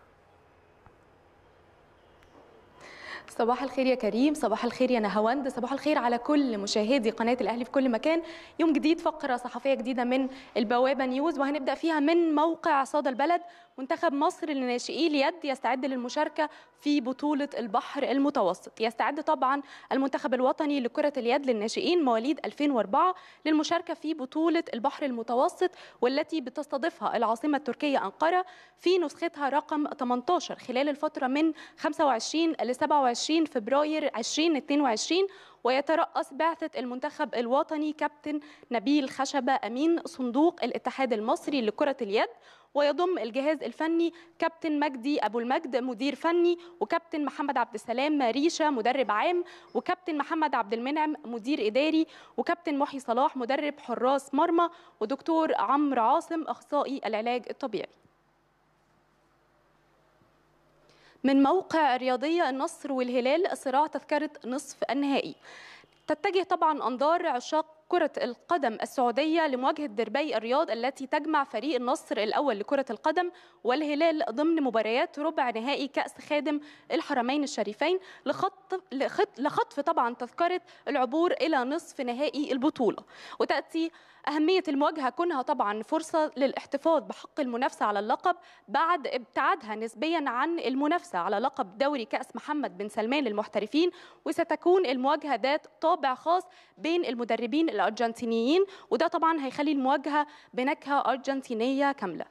صباح الخير يا كريم صباح الخير يا نهاوند صباح الخير على كل مشاهدي قناة الأهلي في كل مكان يوم جديد فقرة صحفية جديدة من البوابة نيوز وهنبدأ فيها من موقع صدى البلد منتخب مصر لناشئي اليد يستعد للمشاركة في بطولة البحر المتوسط يستعد طبعا المنتخب الوطني لكرة اليد للناشئين مواليد 2004 للمشاركة في بطولة البحر المتوسط والتي بتستضيفها العاصمة التركية أنقرة في نسختها رقم 18 خلال الفترة من 25 ل 27 فبراير 2022 ويترأس بعثة المنتخب الوطني كابتن نبيل خشبة أمين صندوق الاتحاد المصري لكرة اليد ويضم الجهاز الفني كابتن مجدي أبو المجد مدير فني وكابتن محمد عبد السلام ريشة مدرب عام وكابتن محمد عبد المنعم مدير إداري وكابتن محي صلاح مدرب حراس مرمى ودكتور عمرو عاصم أخصائي العلاج الطبيعي من موقع رياضية النصر والهلال صراع تذكرة نصف النهائي تتجه طبعا أنظار عشاق كرة القدم السعودية لمواجهة دربي الرياض التي تجمع فريق النصر الأول لكرة القدم والهلال ضمن مباريات ربع نهائي كأس خادم الحرمين الشريفين لخطف, لخطف طبعا تذكرة العبور إلى نصف نهائي البطولة وتأتي أهمية المواجهة كونها طبعا فرصة للاحتفاظ بحق المنافسة على اللقب بعد ابتعادها نسبيا عن المنافسة على لقب دوري كأس محمد بن سلمان للمحترفين وستكون المواجهة ذات طابع خاص بين المدربين الأرجنتينيين وده طبعا هيخلي المواجهة بنكهة أرجنتينية كاملة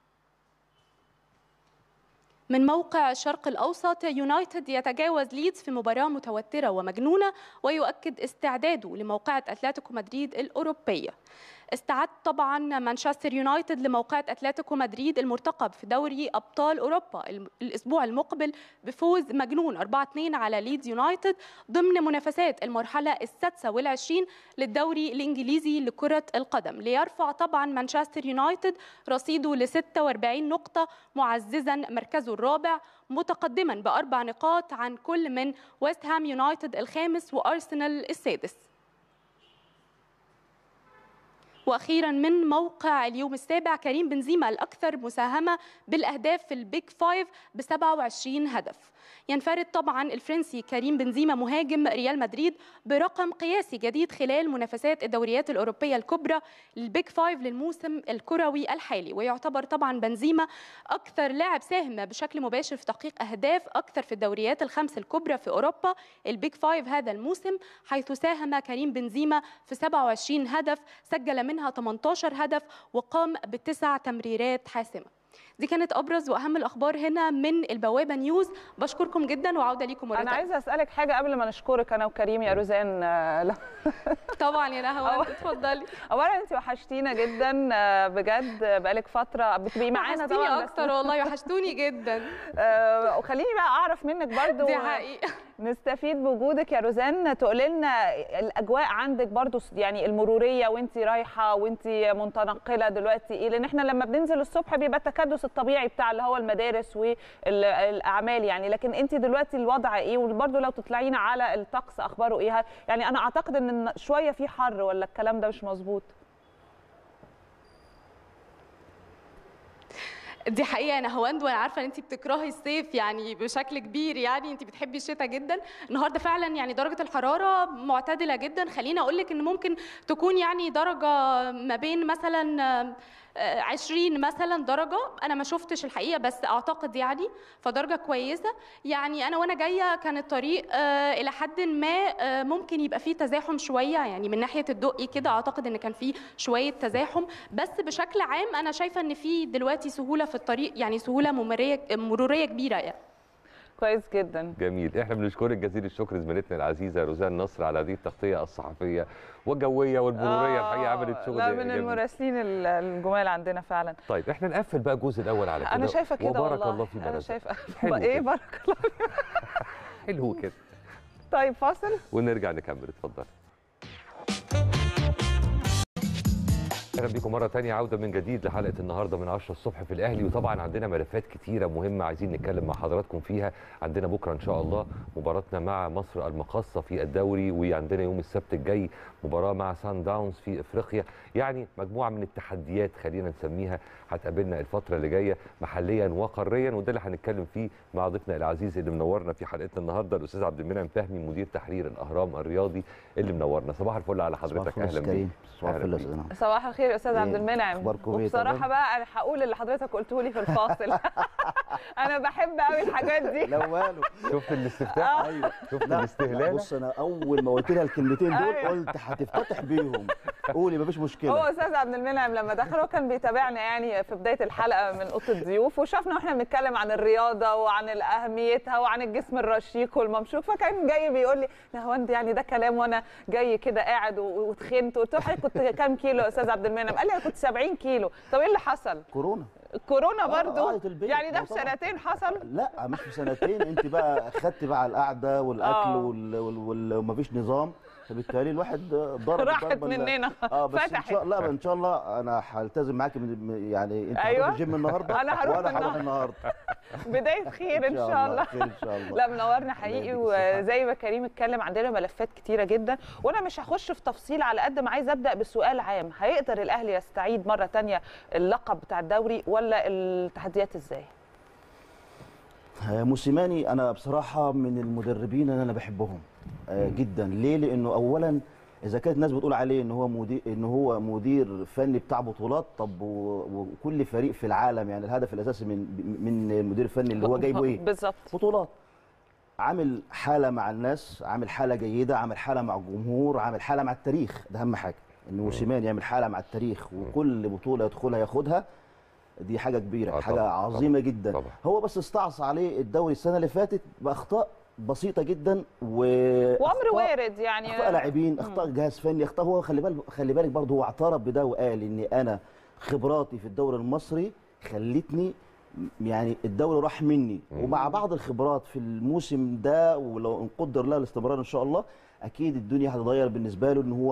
من موقع الشرق الأوسط يونايتد يتجاوز ليدز في مباراة متوترة ومجنونة ويؤكد استعداده لموقعة أتلتيكو مدريد الأوروبية استعد طبعا مانشستر يونايتد لموقعة أتلتيكو مدريد المرتقب في دوري أبطال أوروبا الأسبوع المقبل بفوز مجنون 4-2 على ليدز يونايتد ضمن منافسات المرحلة السادسة والعشرين للدوري الإنجليزي لكرة القدم ليرفع طبعا مانشستر يونايتد رصيده ل 46 نقطة معززا مركزه الرابع متقدما بأربع نقاط عن كل من ويست هام يونايتد الخامس وأرسنال السادس واخيرا من موقع اليوم السابع كريم بنزيما الاكثر مساهمه بالاهداف في البيج فايف ب 27 هدف ينفرد طبعا الفرنسي كريم بنزيما مهاجم ريال مدريد برقم قياسي جديد خلال منافسات الدوريات الاوروبيه الكبرى البيج فايف للموسم الكروي الحالي ويعتبر طبعا بنزيما اكثر لاعب ساهم بشكل مباشر في تحقيق اهداف اكثر في الدوريات الخمس الكبرى في اوروبا البيج فايف هذا الموسم حيث ساهم كريم بنزيما في 27 هدف سجل منها 18 هدف وقام بتسع تمريرات حاسمه دي كانت ابرز واهم الاخبار هنا من البوابه نيوز بشكركم جدا وعوده ليكم مره انا تانية. عايزه اسالك حاجه قبل ما نشكرك انا وكريم يا روزان آه، لا. طبعا يا نهوان اتفضلي اولا انت وحشتينا جدا آه، بجد آه، بقالك فتره بتبقي معانا وحشتيني طبعا بس- اكتر والله وحشتوني جدا آه، وخليني بقى اعرف منك برضو دي حقيقه نستفيد بوجودك يا روزان تقولي لنا الاجواء عندك برضو يعني المروريه وانت رايحه وانت منتنقله دلوقتي ايه لان احنا لما بننزل الصبح بيبقى التكدس الطبيعي بتاع اللي هو المدارس والاعمال يعني لكن انت دلوقتي الوضع ايه وبرضو لو تطلعينا على الطقس اخباره ايه يعني انا اعتقد ان شويه في حر ولا الكلام ده مش مظبوط دي حقيقه انا هواند وانا عارفه ان انت بتكرهي الصيف يعني بشكل كبير يعني انت بتحبي الشتاء جدا النهارده فعلا يعني درجه الحراره معتدله جدا خليني اقول لك ان ممكن تكون يعني درجه ما بين مثلا آه، 20 مثلا درجه انا ما شفتش الحقيقه بس اعتقد يعني فدرجه كويسه يعني انا وانا جايه كان الطريق آه، الى حد ما آه، ممكن يبقى فيه تزاحم شويه يعني من ناحيه الدقي كده اعتقد ان كان فيه شويه تزاحم بس بشكل عام انا شايفه ان في دلوقتي سهوله في الطريق يعني سهوله ممريه مروريه كبيره يعني كويس جدا جميل احنا بنشكرك جزيل الشكر زميلتنا العزيزه روزان نصر على هذه التغطيه الصحفيه والجويه والمروريه الحقيقه عملت شغل لا من جميل. المراسلين ال- الجمال عندنا فعلا طيب احنا نقفل بقى الجزء الاول على كده انا شايفه كده وبارك والله الله في انا بلدك شايفه حلو ايه كده. بارك الله حلو كده طيب فاصل ونرجع نكمل اتفضل اهلا بيكم مره تانية عوده من جديد لحلقه النهارده من 10 الصبح في الاهلي وطبعا عندنا ملفات كتيره مهمه عايزين نتكلم مع حضراتكم فيها عندنا بكره ان شاء الله مباراتنا مع مصر المقاصه في الدوري وعندنا يوم السبت الجاي مباراه مع سان داونز في افريقيا يعني مجموعه من التحديات خلينا نسميها هتقابلنا الفتره اللي جايه محليا وقاريا وده اللي هنتكلم فيه مع ضيفنا العزيز اللي منورنا في حلقتنا النهارده الاستاذ عبد المنعم فهمي مدير تحرير الاهرام الرياضي اللي منورنا صباح الفل على حضرتك اهلا بيك كريم صباح أهلا الفل يا بيك. استاذ نعم. صباح الخير يا استاذ عبد إيه، المنعم أخباركم إيه؟ وبصراحه تمام؟ بقى انا هقول اللي حضرتك قلته لي في الفاصل انا بحب قوي الحاجات دي لا ماله شفت الاستفتاء ايوه شفت لا الاستهلال بص انا اول ما قلت لها الكلمتين دول أيوة. قلت هتفتتح بيهم قولي مفيش هو مشكله استاذ عبد المنعم لما دخل هو كان بيتابعنا يعني في بدايه الحلقه من اوضه الضيوف وشافنا واحنا بنتكلم عن الرياضه وعن اهميتها وعن الجسم الرشيق والممشوق فكان جاي بيقول لي لا هو انت يعني ده كلام وانا جاي كده قاعد و- وتخنت قلت له حضرتك كنت كام كيلو يا استاذ عبد المنعم قال لي انا كنت 70 كيلو طب ايه اللي حصل كورونا الكورونا آه، برضو قعدة البيت. يعني ده ما في طبعاً. سنتين حصل لا مش في سنتين انت بقى خدت بقى على القعده والاكل آه. وال- وال- وال- ومفيش نظام فبالتالي الواحد ضرب راحت الضربة ال- مننا اه بس ان فتحت. شاء الله ان شاء الله انا هلتزم معاكي من- يعني انت أيوة. هتروح الجيم النهارده أنا هروح وانا هروح النهاردة. النهارده بدايه خير ان شاء الله خير ان شاء الله لا منورنا حقيقي يديك الصحة. وزي ما كريم اتكلم عندنا ملفات كتيره جدا وانا مش هخش في تفصيل على قد ما عايز ابدا بسؤال عام هيقدر الاهلي يستعيد مره تانية اللقب بتاع الدوري ولا التحديات ازاي آه، موسيماني انا بصراحه من المدربين اللي انا بحبهم آه، جدا ليه لانه اولا اذا كانت الناس بتقول عليه ان هو مدير ان هو مدير فني بتاع بطولات طب و- وكل فريق في العالم يعني الهدف الاساسي من من المدير الفني اللي هو جايبه ايه بالظبط بطولات عامل حاله مع الناس عامل حاله جيده عامل حاله مع الجمهور عامل حاله مع التاريخ ده اهم حاجه ان موسيماني يعمل حاله مع التاريخ وكل بطوله يدخلها ياخدها دي حاجه كبيره آه حاجه طبعاً، عظيمه جدا طبعاً. هو بس استعصى عليه الدوري السنه اللي فاتت باخطاء بسيطه جدا و وامر أخطاء- وارد يعني اخطاء لاعبين اخطاء جهاز فني اخطاء هو خلي بالك خلي بالك برضه هو اعترف بده وقال ان انا خبراتي في الدوري المصري خلتني م- يعني الدوري راح مني ومع بعض الخبرات في الموسم ده ولو ان قدر الله الاستمرار ان شاء الله اكيد الدنيا هتتغير بالنسبه له ان هو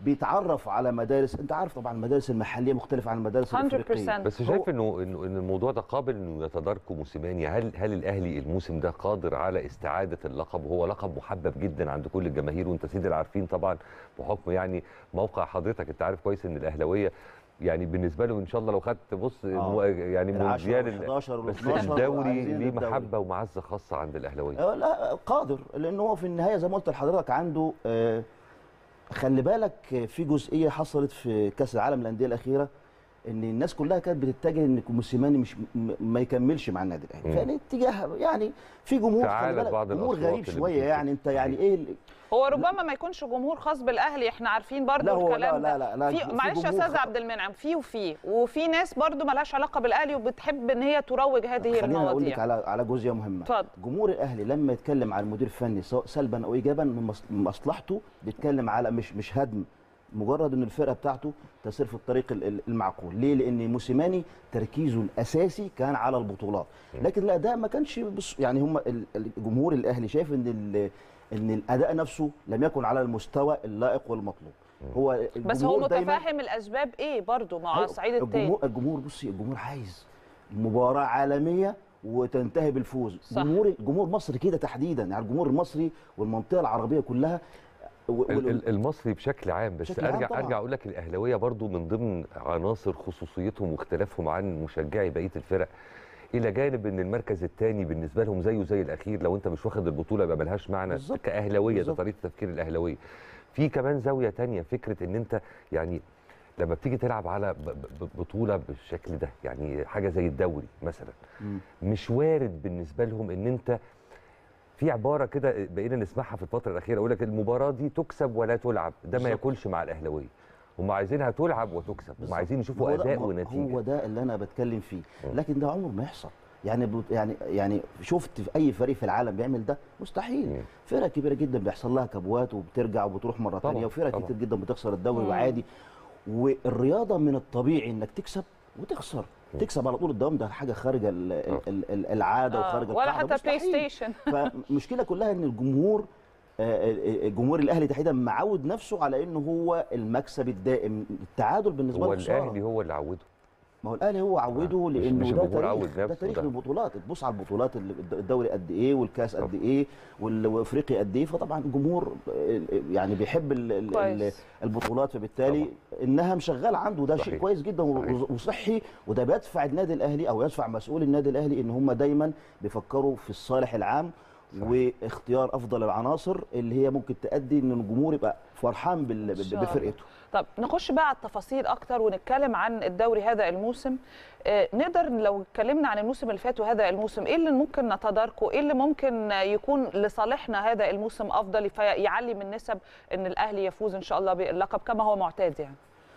بيتعرف على مدارس انت عارف طبعا المدارس المحليه مختلفه عن المدارس 100%. الافريقيه بس شايف انه انه إن الموضوع ده قابل انه يتداركه موسيماني هل هل الاهلي الموسم ده قادر على استعاده اللقب وهو لقب محبب جدا عند كل الجماهير وانت سيدي العارفين طبعا بحكم يعني موقع حضرتك انت عارف كويس ان الاهلاويه يعني بالنسبه لهم ان شاء الله لو خدت بص مو- يعني العشرة مونديال ال- وال11 بس وال12 الدوري وعايزين ليه الدوري. محبه ومعزه خاصه عند الاهلاويه آه، لا قادر لان هو في النهايه زي ما قلت لحضرتك عنده آه، خلي بالك آه، في جزئيه حصلت في كاس العالم للانديه الاخيره ان الناس كلها كانت بتتجه ان موسيماني مش م- ما يكملش مع النادي الاهلي مم. فيعني اتجاه يعني في جمهور تعالت خلي بالك بعض جمهور الأصوات غريب اللي شويه بتقول يعني انت يعني ايه ال- هو ربما ما يكونش جمهور خاص بالاهلي احنا عارفين برضو لا هو لا- الكلام لا- ده لا- لا، في في معلش يا جمهور استاذ خ- عبد المنعم في وفي وفي ناس برضو ملهاش علاقه بالاهلي وبتحب ان هي تروج هذه خليني اقول لك المواضيع على على جزئيه مهمه اتفضل. جمهور الاهلي لما يتكلم على المدير الفني سواء سلبا او ايجابا من مص- من مصلحته بيتكلم على مش مش هدم مجرد ان الفرقه بتاعته تسير في الطريق ال- ال- المعقول ليه لان موسيماني تركيزه الاساسي كان على البطولات لكن الاداء ما كانش بص يعني هم ال- الجمهور الاهلي شايف ان ال- ان الاداء نفسه لم يكن على المستوى اللائق والمطلوب هو بس هو الجمهور دايماً- متفاهم الاسباب ايه برضو مع أيوة، الصعيد التاني الجمهور الجمهور بصي الجمهور عايز مباراه عالميه وتنتهي بالفوز صح. جمهور جمهور مصر كده تحديدا يعني الجمهور المصري والمنطقه العربيه كلها و- ال- وال- ال- المصري بشكل عام بس بشكل عام ارجع طبعاً. ارجع اقول لك الاهلاويه برضو من ضمن عناصر خصوصيتهم واختلافهم عن مشجعي بقيه الفرق الى جانب ان المركز الثاني بالنسبه لهم زيه زي الاخير لو انت مش واخد البطوله يبقى ملهاش معنى بالظبط. كاهلاويه ده بالظبط. طريقه تفكير الاهلاويه في كمان زاويه تانية فكره ان انت يعني لما بتيجي تلعب على ب- ب- بطوله بالشكل ده يعني حاجه زي الدوري مثلا مم. مش وارد بالنسبه لهم ان انت في عباره كده بقينا نسمعها في الفتره الاخيره يقول لك المباراه دي تكسب ولا تلعب ده ما بالظبط. ياكلش مع الاهلاويه هم عايزينها تلعب وتكسب هم بالظبط. عايزين يشوفوا هو ده- اداء هو- ونتيجه هو ده اللي انا بتكلم فيه مم. لكن ده عمره ما يحصل يعني بط- يعني يعني شفت في اي فريق في العالم بيعمل ده مستحيل مم. فرق كبيره جدا بيحصل لها كبوات وبترجع وبتروح مره طبعاً، ثانيه وفرق طبعاً. كتير جدا بتخسر الدوري مم. وعادي والرياضه من الطبيعي انك تكسب وتخسر مم. تكسب على طول الدوام ده حاجه خارجه ال- ال- آه. ال- ال- العاده آه، وخارجه ولا القاعدة، حتى بلاي مستحيل. ستيشن فالمشكله كلها ان الجمهور آه، آه، الجمهور الاهلي تحديدا معود نفسه على انه هو المكسب الدائم التعادل بالنسبه هو له خسارة. الاهلي هو اللي عوده ما هو الاهلي هو عوده آه، مش- لانه مش ده الجمهور تاريخ عود ده نفسه تاريخ ده. من البطولات تبص على البطولات اللي الدوري قد ايه والكاس قد طبعا. ايه وال- وافريقيا قد ايه فطبعا الجمهور آه، يعني بيحب ال- ال- ال- كويس. البطولات فبالتالي انها مشغله عنده ده شيء صحيح. كويس جدا و- صحيح. وصحي وده بيدفع النادي الاهلي او يدفع مسؤول النادي الاهلي ان هم دايما بيفكروا في الصالح العام صحيح. واختيار افضل العناصر اللي هي ممكن تؤدي ان الجمهور يبقى فرحان بال- إن شاء الله. بفرقته طب نخش بقى على التفاصيل اكتر ونتكلم عن الدوري هذا الموسم آه، نقدر لو اتكلمنا عن الموسم اللي فات وهذا الموسم ايه اللي ممكن نتداركه ايه اللي ممكن يكون لصالحنا هذا الموسم افضل فيعلي من نسب ان الاهلي يفوز ان شاء الله باللقب كما هو معتاد يعني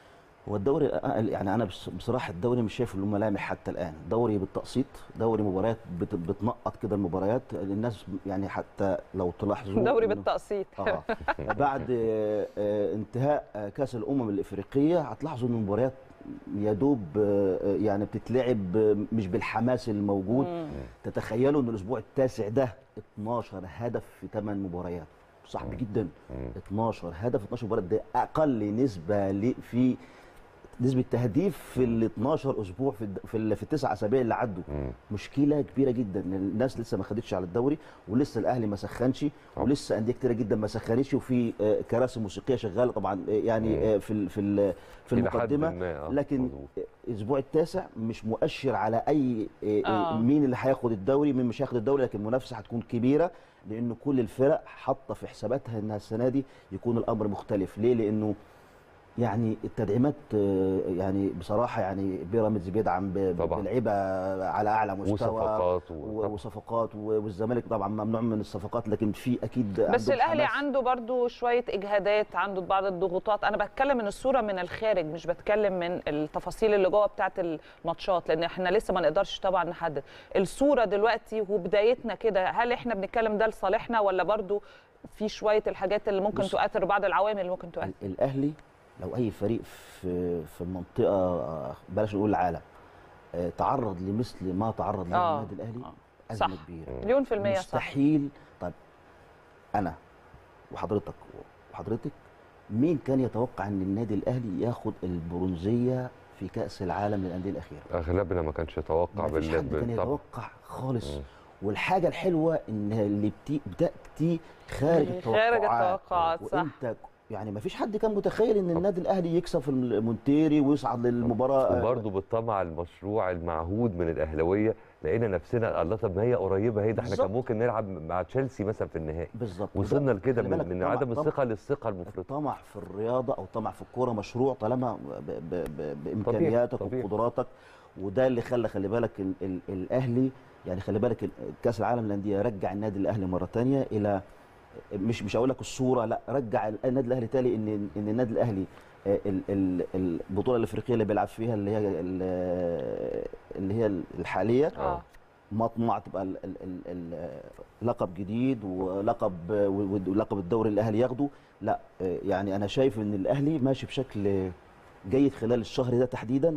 هو الدوري يعني انا بص- بصراحه الدوري مش شايف له ملامح حتى الان دوري بالتقسيط دوري مباريات بت- بتنقط كده المباريات الناس يعني حتى لو تلاحظوا دوري إنه- بالتقسيط اه بعد آه، آه، انتهاء آه، كاس الامم الافريقيه هتلاحظوا ان المباريات يا دوب آه، آه، يعني بتتلعب آه، مش بالحماس الموجود مم. تتخيلوا ان الاسبوع التاسع ده 12 هدف في 8 مباريات صعب جدا مم. 12 هدف 12 مباراه ده اقل نسبه ل- في نسبه تهديف في ال 12 اسبوع في الد- في, ال- في التسع اسابيع اللي عدوا مم. مشكله كبيره جدا إن الناس لسه ما خدتش على الدوري ولسه الاهلي ما سخنش طبعا. ولسه انديه كتيره جدا ما سخنتش وفي آه، كراسي موسيقيه شغاله طبعا آه، يعني مم. آه، في ال- في ال- في إلى حد المقدمه ما، آه، لكن مظبوط. الاسبوع التاسع مش مؤشر على اي آه، آه، آه. مين اللي هياخد الدوري مين مش هياخد الدوري لكن المنافسه هتكون كبيره لان كل الفرق حاطه في حساباتها انها السنه دي يكون الامر مختلف ليه لانه يعني التدعيمات آه، يعني بصراحه يعني بيراميدز بيدعم ب- ب- طبعا. بلعيبه على اعلى مستوى وصفقات و- و- طبعا. وصفقات و- والزمالك طبعا ممنوع من الصفقات لكن في اكيد بس عندهم الاهلي حماس. عنده برضو شويه اجهادات عنده بعض الضغوطات انا بتكلم من الصوره من الخارج مش بتكلم من التفاصيل اللي جوه بتاعه الماتشات لان احنا لسه ما نقدرش طبعا نحدد الصوره دلوقتي وبدايتنا كده هل احنا بنتكلم ده لصالحنا ولا برضو في شويه الحاجات اللي ممكن بص- تؤثر بعض العوامل اللي ممكن تؤثر ال- الاهلي لو اي فريق في في المنطقه آه، بلاش نقول العالم آه، تعرض لمثل ما تعرض له آه. النادي الاهلي آه. ازمه صح. كبيره مليون في المية صح مستحيل طيب انا وحضرتك وحضرتك مين كان يتوقع ان النادي الاهلي ياخد البرونزيه في كاس العالم للانديه الاخيره اغلبنا ما كانش يتوقع ما فيش بال- حد كان بالطبع. يتوقع خالص مم. والحاجه الحلوه ان اللي بتي- بتاتي خارج خارج التوقعات التوقعات، صح. وانت يعني ما فيش حد كان متخيل ان النادي الاهلي يكسب في المونتيري ويصعد للمباراه وبرضه بالطمع المشروع المعهود من الاهلاويه لقينا نفسنا الله طب ما هي قريبه اهي ده احنا بالظبط. كان ممكن نلعب مع تشيلسي مثلا في النهائي بالظبط وصلنا وده لكده خلي من, بالك من طمع- عدم طمع- الثقه للثقه المفرطه الطمع في الرياضه او طمع في الكوره مشروع طالما ب ب ب بامكانياتك طبيعي. وقدراتك وده اللي خلى خلي بالك ال ال الاهلي يعني خلي بالك ال- كاس العالم للانديه رجع النادي الاهلي مره ثانيه الى مش مش هقول لك الصوره لا رجع ال- النادي الاهلي تاني ان ان النادي الاهلي آه، ال- ال- البطوله الافريقيه اللي بيلعب فيها اللي هي ال- اللي هي الحاليه اه مطمع تبقى ال- ال- ال- ال- لقب جديد ولقب ولقب الدوري الاهلي ياخده لا آه، يعني انا شايف ان الاهلي ماشي بشكل جيد خلال الشهر ده تحديدا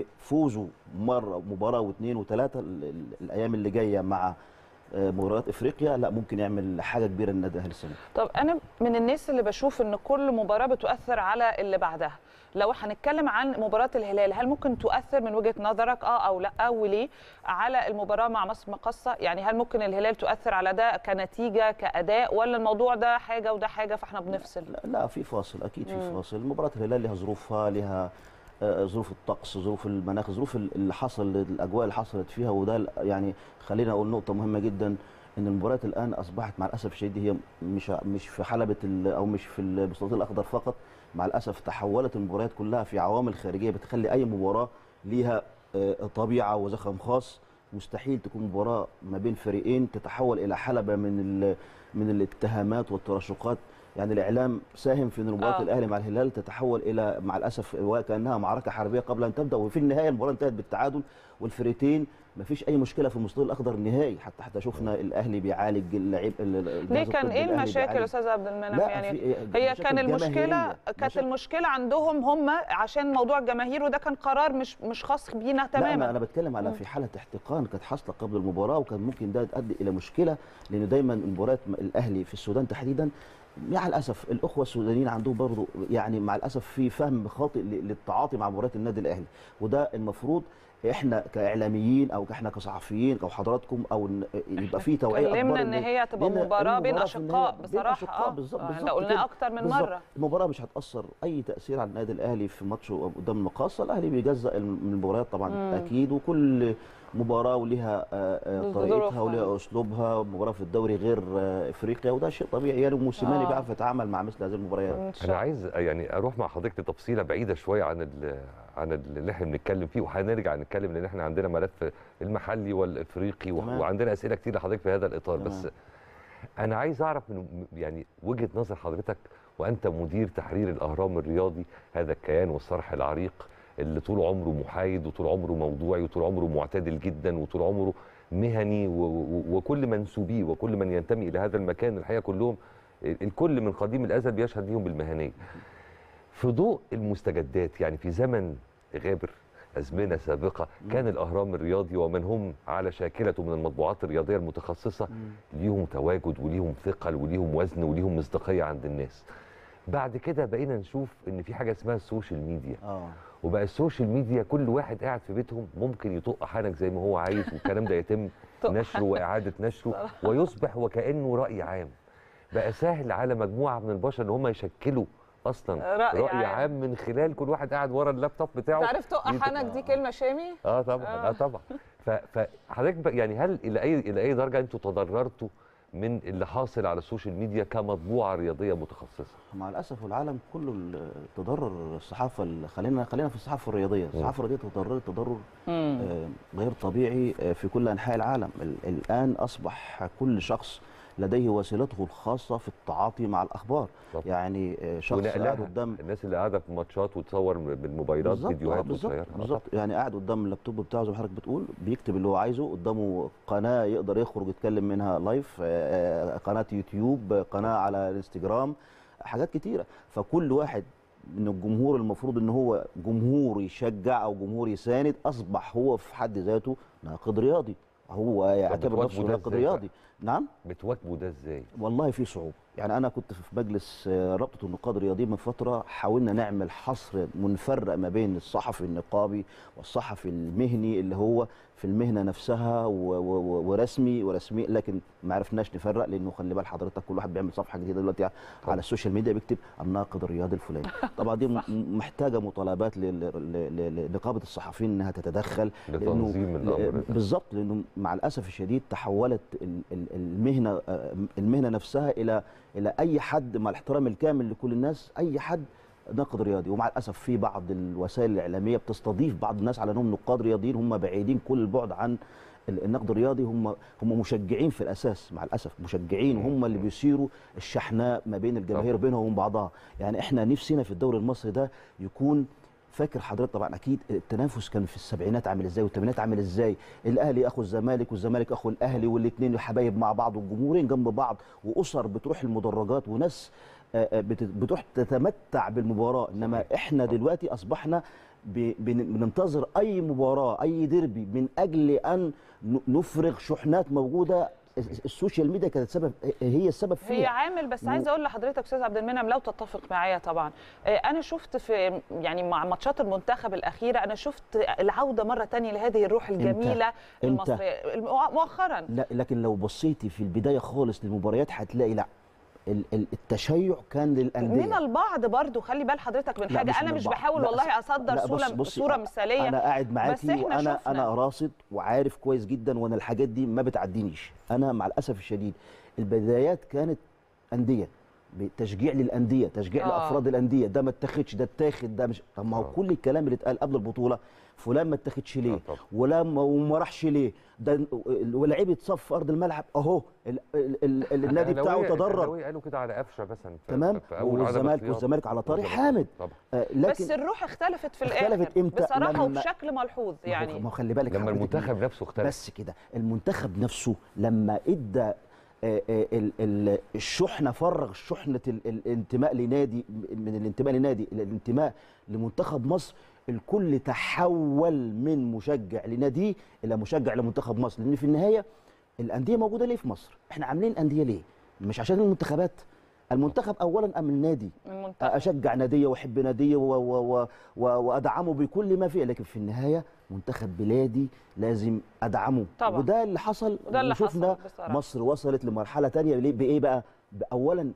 وفوزه مره مباراه واثنين وثلاثه ال- ال- الايام اللي جايه مع آه، مباريات افريقيا لا ممكن يعمل حاجه كبيره للنادي الاهلي السنه دي. طب انا من الناس اللي بشوف ان كل مباراه بتؤثر على اللي بعدها لو هنتكلم عن مباراه الهلال هل ممكن تؤثر من وجهه نظرك اه او لا وليه على المباراه مع مصر مقصه يعني هل ممكن الهلال تؤثر على ده كنتيجه كاداء ولا الموضوع ده حاجه وده حاجه فاحنا بنفصل لا, لا في فاصل اكيد في مم. فاصل مباراه الهلال لها ظروفها لها آه، ظروف الطقس ظروف المناخ ظروف اللي حصل الاجواء اللي حصلت فيها وده ال- يعني خلينا اقول نقطه مهمه جدا ان المباريات الان اصبحت مع الاسف الشديد هي مش مش في حلبه ال- او مش في البساط الاخضر فقط مع الاسف تحولت المباريات كلها في عوامل خارجيه بتخلي اي مباراه ليها آه، طبيعه وزخم خاص مستحيل تكون مباراه ما بين فريقين تتحول الى حلبه من ال- من الاتهامات والتراشقات يعني الاعلام ساهم في ان مباراه آه. الاهلي مع الهلال تتحول الى مع الاسف وكانها معركه حربيه قبل ان تبدا وفي النهايه المباراه انتهت بالتعادل والفريقين ما فيش اي مشكله في المستوى الاخضر النهائي حتى حتى شفنا الاهلي بيعالج اللعيب ال- ال- ليه الجهاز كان الطبي ايه الأهلي المشاكل بيعالج. يا استاذ عبد المنعم لا يعني في هي مشاكل كان المشكله جماهيرية. كانت مشاكل- المشكله عندهم هم عشان موضوع الجماهير وده كان قرار مش مش خاص بينا لا انا تماما انا بتكلم على مم. في حاله احتقان كانت حاصله قبل المباراه وكان ممكن ده يؤدي الى مشكله لان دايما المباريات م- الاهلي في السودان تحديدا مع الاسف الاخوه السودانيين عندهم برضه يعني مع الاسف في فهم خاطئ ل- للتعاطي مع مباريات النادي الاهلي وده المفروض احنا كاعلاميين او احنا كصحفيين او حضراتكم او إن يبقى في توعيه اتكلمنا اكبر ان هي هتبقى لأن مباراه بين المباراة في النهاية اشقاء بين بصراحه أشقاء اه بالظبط آه، بالظبط ده قلناه كده. اكتر من بالظبط. مره المباراه مش هتاثر اي تاثير على النادي الاهلي في ماتشه قدام المقاصه الاهلي بيجزأ من المباريات طبعا مم. اكيد وكل مباراه وليها آه، آه، ظروفها. طريقتها وليها اسلوبها مباراه في الدوري غير آه، افريقيا وده شيء طبيعي يعني وموسيماني آه. بيعرف يتعامل مع مثل هذه المباريات إن شاء انا عايز يعني اروح مع حضرتك لتفصيله بعيده شويه عن ال عن ال- اللي احنا بنتكلم فيه وهنرجع نتكلم لان احنا عندنا ملف المحلي والافريقي و- تمام. وعندنا اسئله كتير لحضرتك في هذا الاطار تمام. بس انا عايز اعرف من يعني وجهه نظر حضرتك وانت مدير تحرير الاهرام الرياضي هذا الكيان والصرح العريق اللي طول عمره محايد وطول عمره موضوعي وطول عمره معتدل جدا وطول عمره مهني و- و- وكل منسوبيه وكل من ينتمي الى هذا المكان الحقيقه كلهم الكل من قديم الازل بيشهد ليهم بالمهنيه. في ضوء المستجدات يعني في زمن غابر ازمنه سابقه كان الاهرام الرياضي ومن هم على شاكلته من المطبوعات الرياضيه المتخصصه ليهم تواجد وليهم ثقل وليهم وزن وليهم مصداقيه عند الناس. بعد كده بقينا نشوف ان في حاجه اسمها السوشيال ميديا اه وبقى السوشيال ميديا كل واحد قاعد في بيتهم ممكن يطق حنك زي ما هو عايز والكلام ده يتم طق نشره واعاده نشره ويصبح وكانه راي عام بقى سهل على مجموعه من البشر ان هم يشكلوا اصلا رأي راي, عام. عام. من خلال كل واحد قاعد ورا اللابتوب بتاعه تعرف تقع ينت- حنك دي كلمه شامي اه طبعا اه, آه. طبعا ف- فحضرتك بقى- يعني هل الى اي الى اي درجه انتوا تضررتوا من اللي حاصل على السوشيال ميديا كمطبوعه رياضيه متخصصه مع الاسف والعالم كله ال- تضرر الصحافه ال- خلينا خلينا في الصحافه الرياضيه الصحافه الرياضيه تضررت تضرر مم. آه، غير طبيعي آه، في كل انحاء العالم ال- الان اصبح كل شخص لديه وسيلته الخاصه في التعاطي مع الاخبار طبعا. يعني آه، شخص ونقلها قاعد قدام الناس اللي قاعده في ماتشات وتصور بالموبايلات بالظبط آه، فيديوهات بالظبط قصيره آه، بالظبط يعني قاعد قدام اللابتوب بتاعه زي ما حضرتك بتقول بيكتب اللي هو عايزه قدامه قناه يقدر يخرج يتكلم منها لايف آه، آه، قناه يوتيوب آه، قناه على الانستجرام حاجات كتيره فكل واحد من الجمهور المفروض ان هو جمهور يشجع او جمهور يساند اصبح هو في حد ذاته ناقد رياضي هو يعتبر بتواجهوا نفسه ده ناقد إزاي بقى؟ رياضي نعم بتواكبوا ده ازاي؟ والله في صعوبه يعني انا كنت في مجلس آه، رابطه النقاد الرياضيين من فتره حاولنا نعمل حصر منفرق ما بين الصحفي النقابي والصحفي المهني اللي هو في المهنه نفسها و- و- و- ورسمي ورسمي لكن ما عرفناش نفرق لانه خلي بال حضرتك كل واحد بيعمل صفحه جديده دلوقتي على السوشيال ميديا بيكتب الناقد الرياضي الفلاني طبعا دي م- محتاجه مطالبات لل- ل- ل- لنقابه الصحفيين انها تتدخل لأنه- لتنظيم الأمر ده. بالظبط لانه مع الاسف الشديد تحولت ال- ال- المهنه آه، المهنه نفسها الى الى اي حد مع الاحترام الكامل لكل الناس اي حد ناقد رياضي ومع الاسف في بعض الوسائل الاعلاميه بتستضيف بعض الناس على انهم نقاد رياضيين هم بعيدين كل البعد عن ال- النقد الرياضي هم هم مشجعين في الاساس مع الاسف مشجعين وهم اللي بيثيروا الشحناء ما بين الجماهير وبينها وبين بعضها يعني احنا نفسنا في الدوري المصري ده يكون فاكر حضرتك طبعا اكيد التنافس كان في السبعينات عامل ازاي والثمانينات عامل ازاي الاهلي اخو الزمالك والزمالك اخو الاهلي والاثنين حبايب مع بعض والجمهورين جنب بعض واسر بتروح المدرجات وناس آه، آه، بت- بتروح تتمتع بالمباراه انما احنا دلوقتي اصبحنا ب- بن- بننتظر اي مباراه اي ديربي من اجل ان ن- نفرغ شحنات موجوده الس- السوشيال ميديا كانت سبب هي السبب فيها هي عامل بس و- عايزه اقول لحضرتك استاذ عبد المنعم لو تتفق معايا طبعا آه، انا شفت في يعني مع ماتشات المنتخب الاخيره انا شفت العوده مره تانية لهذه الروح الجميله إمتى؟ المصريه الم- مؤخرا لا لكن لو بصيتي في البدايه خالص للمباريات هتلاقي لا ال- ال- التشيع كان للانديه من البعض برضو خلي بال حضرتك من لا، حاجه مش انا من مش البعض. بحاول لا، والله بص- اصدر لا، بص- صوره بصي، صوره مثاليه انا قاعد بس معاكي احنا وانا شفنا. انا راصد وعارف كويس جدا وانا الحاجات دي ما بتعدينيش انا مع الاسف الشديد البدايات كانت انديه بتشجيع للانديه تشجيع آه. لافراد الانديه ده ما اتاخدش ده اتاخد ده مش طب ما هو كل الكلام اللي اتقال قبل البطوله فلان ما اتاخدش ليه ولا ما وما راحش ليه ده ولعيب يتصف في ارض الملعب اهو ال- ال- ال- ال- النادي بتاعه الأهلاوية- تضرر الأهلاوية قالوا كده على قفشه مثلا في- تمام في أول عدد والزمالك اختيار. والزمالك على طارق والزمالك. حامد طبعا آه، بس لكن الروح اختلفت في اختلفت الاخر إمتى؟ بصراحه لما- وبشكل ملحوظ ما هو- يعني ما هو خلي بالك لما حضرتك المنتخب إيه؟ نفسه اختلف بس كده المنتخب نفسه لما ادى آه، آه، ال- ال- الشحنه فرغ شحنه ال- الانتماء لنادي من الانتماء لنادي الى الانتماء لمنتخب مصر الكل تحول من مشجع لناديه الى مشجع لمنتخب مصر لان في النهايه الانديه موجوده ليه في مصر؟ احنا عاملين انديه ليه؟ مش عشان المنتخبات المنتخب اولا ام النادي المنتخب اشجع ناديه واحب ناديه و و و و وادعمه بكل ما فيه لكن في النهايه منتخب بلادي لازم ادعمه طبعا. وده اللي حصل وده اللي وشفنا حصل بصراحة. مصر وصلت لمرحله تانية ليه- بايه بقى اولا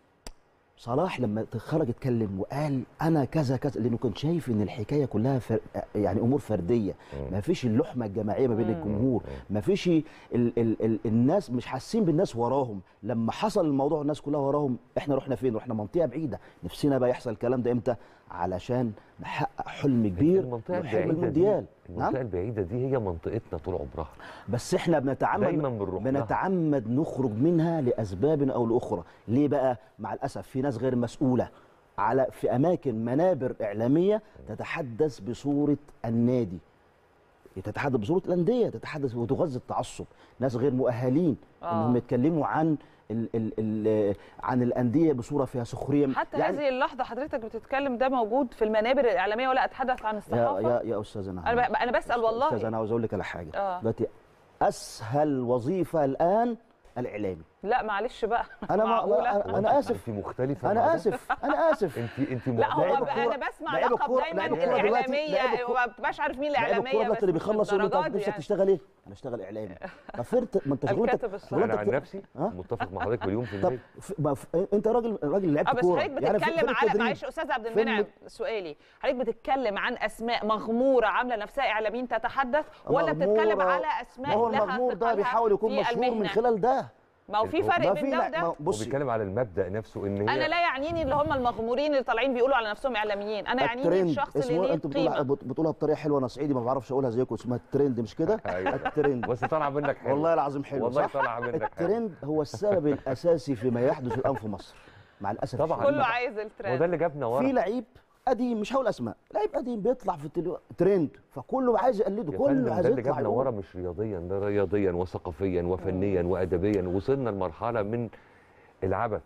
صلاح لما خرج اتكلم وقال انا كذا كذا لانه كان شايف ان الحكايه كلها فر... يعني امور فرديه ما فيش اللحمه الجماعيه ما بين الجمهور ما فيش ال... ال... ال... الناس مش حاسين بالناس وراهم لما حصل الموضوع الناس كلها وراهم احنا رحنا فين رحنا منطقه بعيده نفسنا بقى يحصل الكلام ده امتى علشان نحقق حلم كبير المنطقه وحلم البعيده المونديال دي المنطقه البعيده دي هي منطقتنا طول عمرها بس احنا بنتعمد دايما بنروح لها. بنتعمد نخرج منها لاسباب او لاخرى ليه بقى مع الاسف في ناس غير مسؤوله على في اماكن منابر اعلاميه تتحدث بصوره النادي تتحدث بصوره الانديه تتحدث وتغذي التعصب ناس غير مؤهلين آه. انهم يتكلموا عن ال ال ال عن الانديه بصوره فيها سخريه حتى هذه اللحظه حضرتك بتتكلم ده موجود في المنابر الاعلاميه ولا اتحدث عن يا الصحافه يا يا استاذ انا انا ب- انا بسال والله استاذ انا عاوز اقول لك على حاجه آه. دلوقتي اسهل وظيفه الان الاعلامي لا معلش بقى انا ما معقولة؟ انا, أنا اسف انت مختلفه مع انا ده؟ اسف انا اسف انت انت لا هو لعيب بقى الكورة- انا بسمع لعيب لقب الكورة- دايما لعيب الكورة دلوقتي- لعيب الاعلاميه الكورة- وما بتبقاش عارف مين لعيب الاعلاميه الكوره بس اللي مش بيخلص يقول له للدرجات طب دي نفسك يعني. تشتغل ايه؟ انا اشتغل اعلامي طب فرت ما انت شغلتك الكاتب الصحفي. انا شغلتك عن كده. نفسي ها؟ متفق مع حضرتك مليون في طب المية ف- ما ف- انت راجل راجل اه لعبت بس كوره حضرتك يعني في بتتكلم فرقة على تدريب. معلش استاذ عبد فيلم- المنعم سؤالي حضرتك بتتكلم عن اسماء مغموره عامله نفسها اعلاميين تتحدث ولا بتتكلم مغمورة- على ما اسماء هو لها المغمور ده ثقلها بيحاول يكون في مشهور من المهنة؟ خلال ده ما هو في ما فرق في بين ده لا- وده ما- هو بصي بيتكلم على المبدا نفسه ان هي انا لا يعنيني اللي هم المغمورين اللي طالعين بيقولوا على نفسهم اعلاميين انا يعنيني الترند الشخص اللي اسمه ليه انت بتقولها قيمه بت- بتقولها بطريقه حلوه انا صعيدي ما بعرفش اقولها زيكم اسمها الترند مش كده أيوة. الترند بس طالعه منك حلو والله العظيم حلو والله صح طالعه منك حلو الترند هو السبب الاساسي فيما يحدث الان في مصر مع الاسف طبعاً. الشديد. كله عايز هو ده الترند اللي جابنا في ورا لعيب قديم مش هقول اسماء لعيب قديم بيطلع في التلو... ترند فكله عايز يقلده يا كله فندم عايز ده اللي يطلع جابنا يقول. ورا مش رياضيا ده رياضيا وثقافيا وفنيا وادبيا وصلنا لمرحله من العبث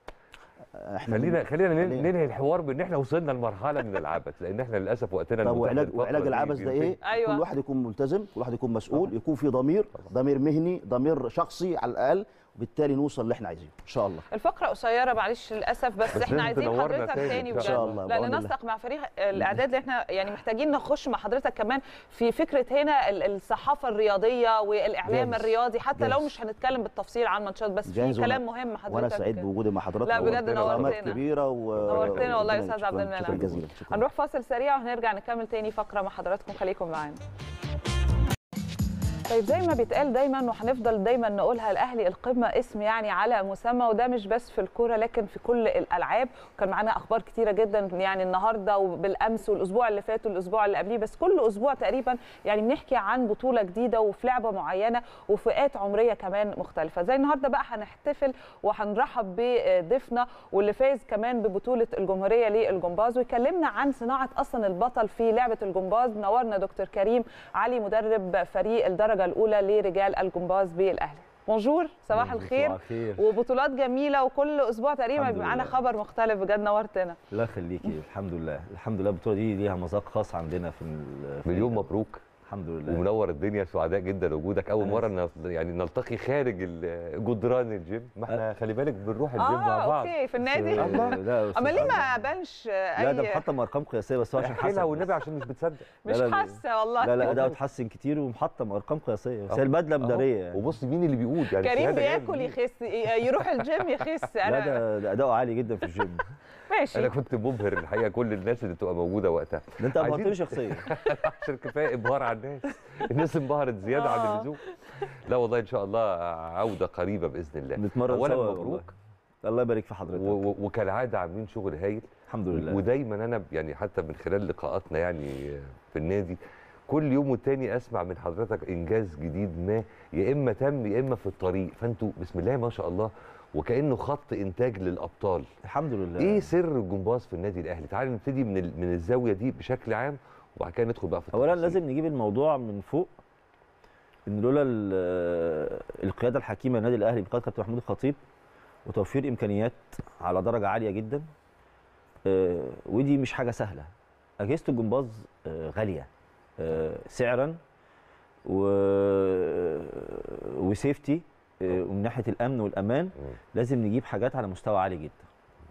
احنا خلينا خلينا نن- خلينا- ننهي الحوار بان احنا وصلنا لمرحله من العبث لان احنا للاسف وقتنا طب المتاح وعلاج للفقرة وعلاج دي العبث ده بينتهي. ايه؟ أيوة. كل واحد يكون ملتزم، كل واحد يكون مسؤول، يكون في ضمير، ضمير مهني، ضمير شخصي على الاقل، بالتالي نوصل اللي احنا عايزينه ان شاء الله الفقره قصيره معلش للاسف بس, بس احنا لازم عايزين تنورنا حضرتك تاني تاني إن بجد شاء الله، لان بأمر الله. نسق مع فريق الاعداد اللي احنا يعني محتاجين نخش مع حضرتك كمان في فكره هنا ال- الصحافه الرياضيه والاعلام جاهز. الرياضي حتى لو جاهز. مش هنتكلم بالتفصيل عن ماتشات بس في جاهز وأنا- كلام مهم حضرتك وانا سعيد بوجودي مع حضراتكم لا بجد نورتنا. علامات نورتنا كبيره و... نورتنا والله يا ربنا- استاذ عبد شكراً- المنعم شكرا جزيلا شكرا هنروح فاصل سريع وهنرجع نكمل تاني فقره مع حضراتكم خليكم معانا طيب زي ما بيتقال دايما وهنفضل دايما نقولها الاهلي القمه اسم يعني على مسمى وده مش بس في الكوره لكن في كل الالعاب وكان معانا اخبار كتيره جدا يعني النهارده وبالامس والاسبوع اللي فات والاسبوع اللي قبليه بس كل اسبوع تقريبا يعني بنحكي عن بطوله جديده وفي لعبه معينه وفئات عمريه كمان مختلفه زي النهارده بقى هنحتفل وهنرحب بضيفنا واللي فاز كمان ببطوله الجمهوريه للجمباز ويكلمنا عن صناعه اصلا البطل في لعبه الجمباز منورنا دكتور كريم علي مدرب فريق الدرجه الاولى لرجال الجمباز بالاهلي بونجور صباح الخير الخير وبطولات جميله وكل اسبوع تقريبا الحمد بيبقى معانا لله. خبر مختلف بجد نورتنا الله يخليكي الحمد لله الحمد لله البطوله دي ليها مذاق خاص عندنا في ال- في مليون ال- مبروك الحمد لله ومنور الدنيا سعداء جدا وجودك اول أنا مره نل- يعني نلتقي خارج ال- جدران الجيم ما احنا خلي بالك بنروح الجيم اه مع بعض اوكي في النادي الله لا اما ليه ما بانش لا ده اي محطم ارقام قياسيه بس هو عشان احكي لها حسن والنبي عشان مش بتصدق مش لا لا حاسه والله لا لا ده اتحسن كتير ومحطم ارقام قياسيه بس هي البدله أهو. مداريه يعني. وبص مين اللي بيقول يعني كريم الشهادة جاية بياكل منين؟ يخس يروح الجيم يخس لا انا ده ده اداؤه عالي جدا في الجيم ماشي انا كنت مبهر الحقيقه كل الناس اللي تبقى موجوده وقتها ده انت عايزين- ابهرتني شخصيا عشان كفايه ابهار على الناس الناس انبهرت زياده عن آه. اللزوم لا والله ان شاء الله عوده قريبه باذن الله نتمرن اولا سوا مبروك والله. الله يبارك في و- حضرتك و- وكالعاده عاملين شغل هايل الحمد لله ودايما انا يعني حتى من خلال لقاءاتنا يعني في النادي كل يوم والتاني اسمع من حضرتك انجاز جديد ما يا اما تم يا اما في الطريق فانتوا بسم الله ما شاء الله وكانه خط انتاج للابطال الحمد لله ايه سر الجمباز في النادي الاهلي تعالوا نبتدي من ال- من الزاويه دي بشكل عام وبعد كده ندخل بقى في اولا التفاصيل. لازم نجيب الموضوع من فوق ان لولا ال- القياده الحكيمه للنادي الاهلي بقياده كابتن محمود الخطيب وتوفير امكانيات على درجه عاليه جدا آه، ودي مش حاجه سهله اجهزه الجمباز آه، غاليه آه، سعرا و وسيفتي آه، ومن ناحيه الامن والامان لازم نجيب حاجات على مستوى عالي جدا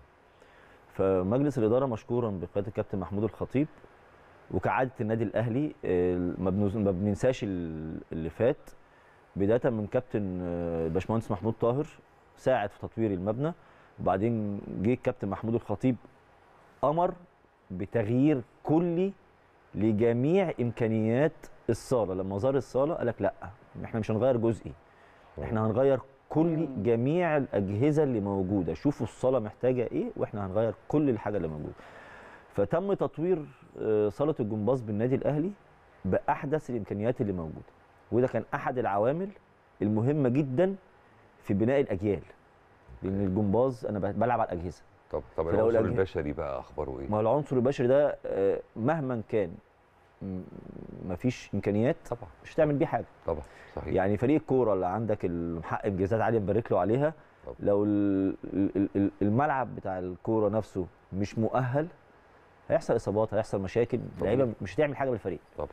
فمجلس الاداره مشكورا بقياده الكابتن محمود الخطيب وكعاده النادي الاهلي آه، ما بنز- ما بننساش ال- اللي فات بدايه من كابتن آه، الباشمهندس محمود طاهر ساعد في تطوير المبنى وبعدين جه الكابتن محمود الخطيب امر بتغيير كلي لجميع امكانيات الصاله لما زار الصاله قال لك لا احنا مش هنغير جزئي احنا هنغير كل جميع الاجهزه اللي موجوده شوفوا الصاله محتاجه ايه واحنا هنغير كل الحاجه اللي موجوده فتم تطوير آه، صاله الجمباز بالنادي الاهلي باحدث الامكانيات اللي موجوده وده كان احد العوامل المهمه جدا في بناء الاجيال لان الجمباز انا ب- بلعب على الاجهزه طب طب في الأول العنصر أجهزة. البشري بقى اخباره ايه ما هو العنصر البشري ده آه، مهما كان م- مفيش امكانيات طبعا مش هتعمل بيه حاجه طبعا صحيح يعني فريق الكوره اللي عندك المحقق انجازات عاليه نبارك له عليها طبعا. لو ال- ال- ال- الملعب بتاع الكوره نفسه مش مؤهل هيحصل اصابات هيحصل مشاكل طبيعي. اللعيبه مش هتعمل حاجه بالفريق طبعا.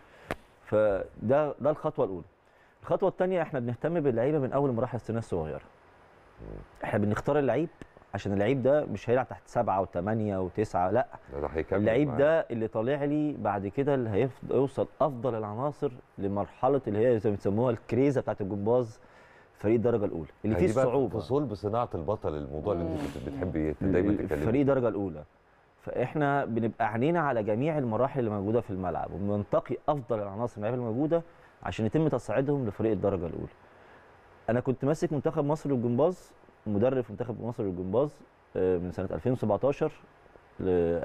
فده ده الخطوه الاولى الخطوه الثانيه احنا بنهتم باللعيبه من اول مراحل السن الصغيره احنا بنختار اللعيب عشان اللعيب ده مش هيلعب تحت سبعة وثمانية وتسعة لا ده هيكمل اللعيب معانا. ده اللي طالع لي بعد كده اللي هيفضل يوصل افضل العناصر لمرحله اللي هي زي ما بيسموها الكريزه بتاعت الجمباز فريق الدرجه الاولى اللي فيه دي بقى الصعوبه في صلب صناعه البطل الموضوع اللي انت بت- بتحبي دايما تتكلمي فريق الدرجه الاولى فاحنا بنبقى عينينا على جميع المراحل اللي موجوده في الملعب وبننتقي افضل العناصر اللعيبه الموجوده عشان يتم تصعيدهم لفريق الدرجه الاولى انا كنت ماسك منتخب مصر للجمباز مدرب في منتخب مصر للجمباز آه، من سنه 2017 ل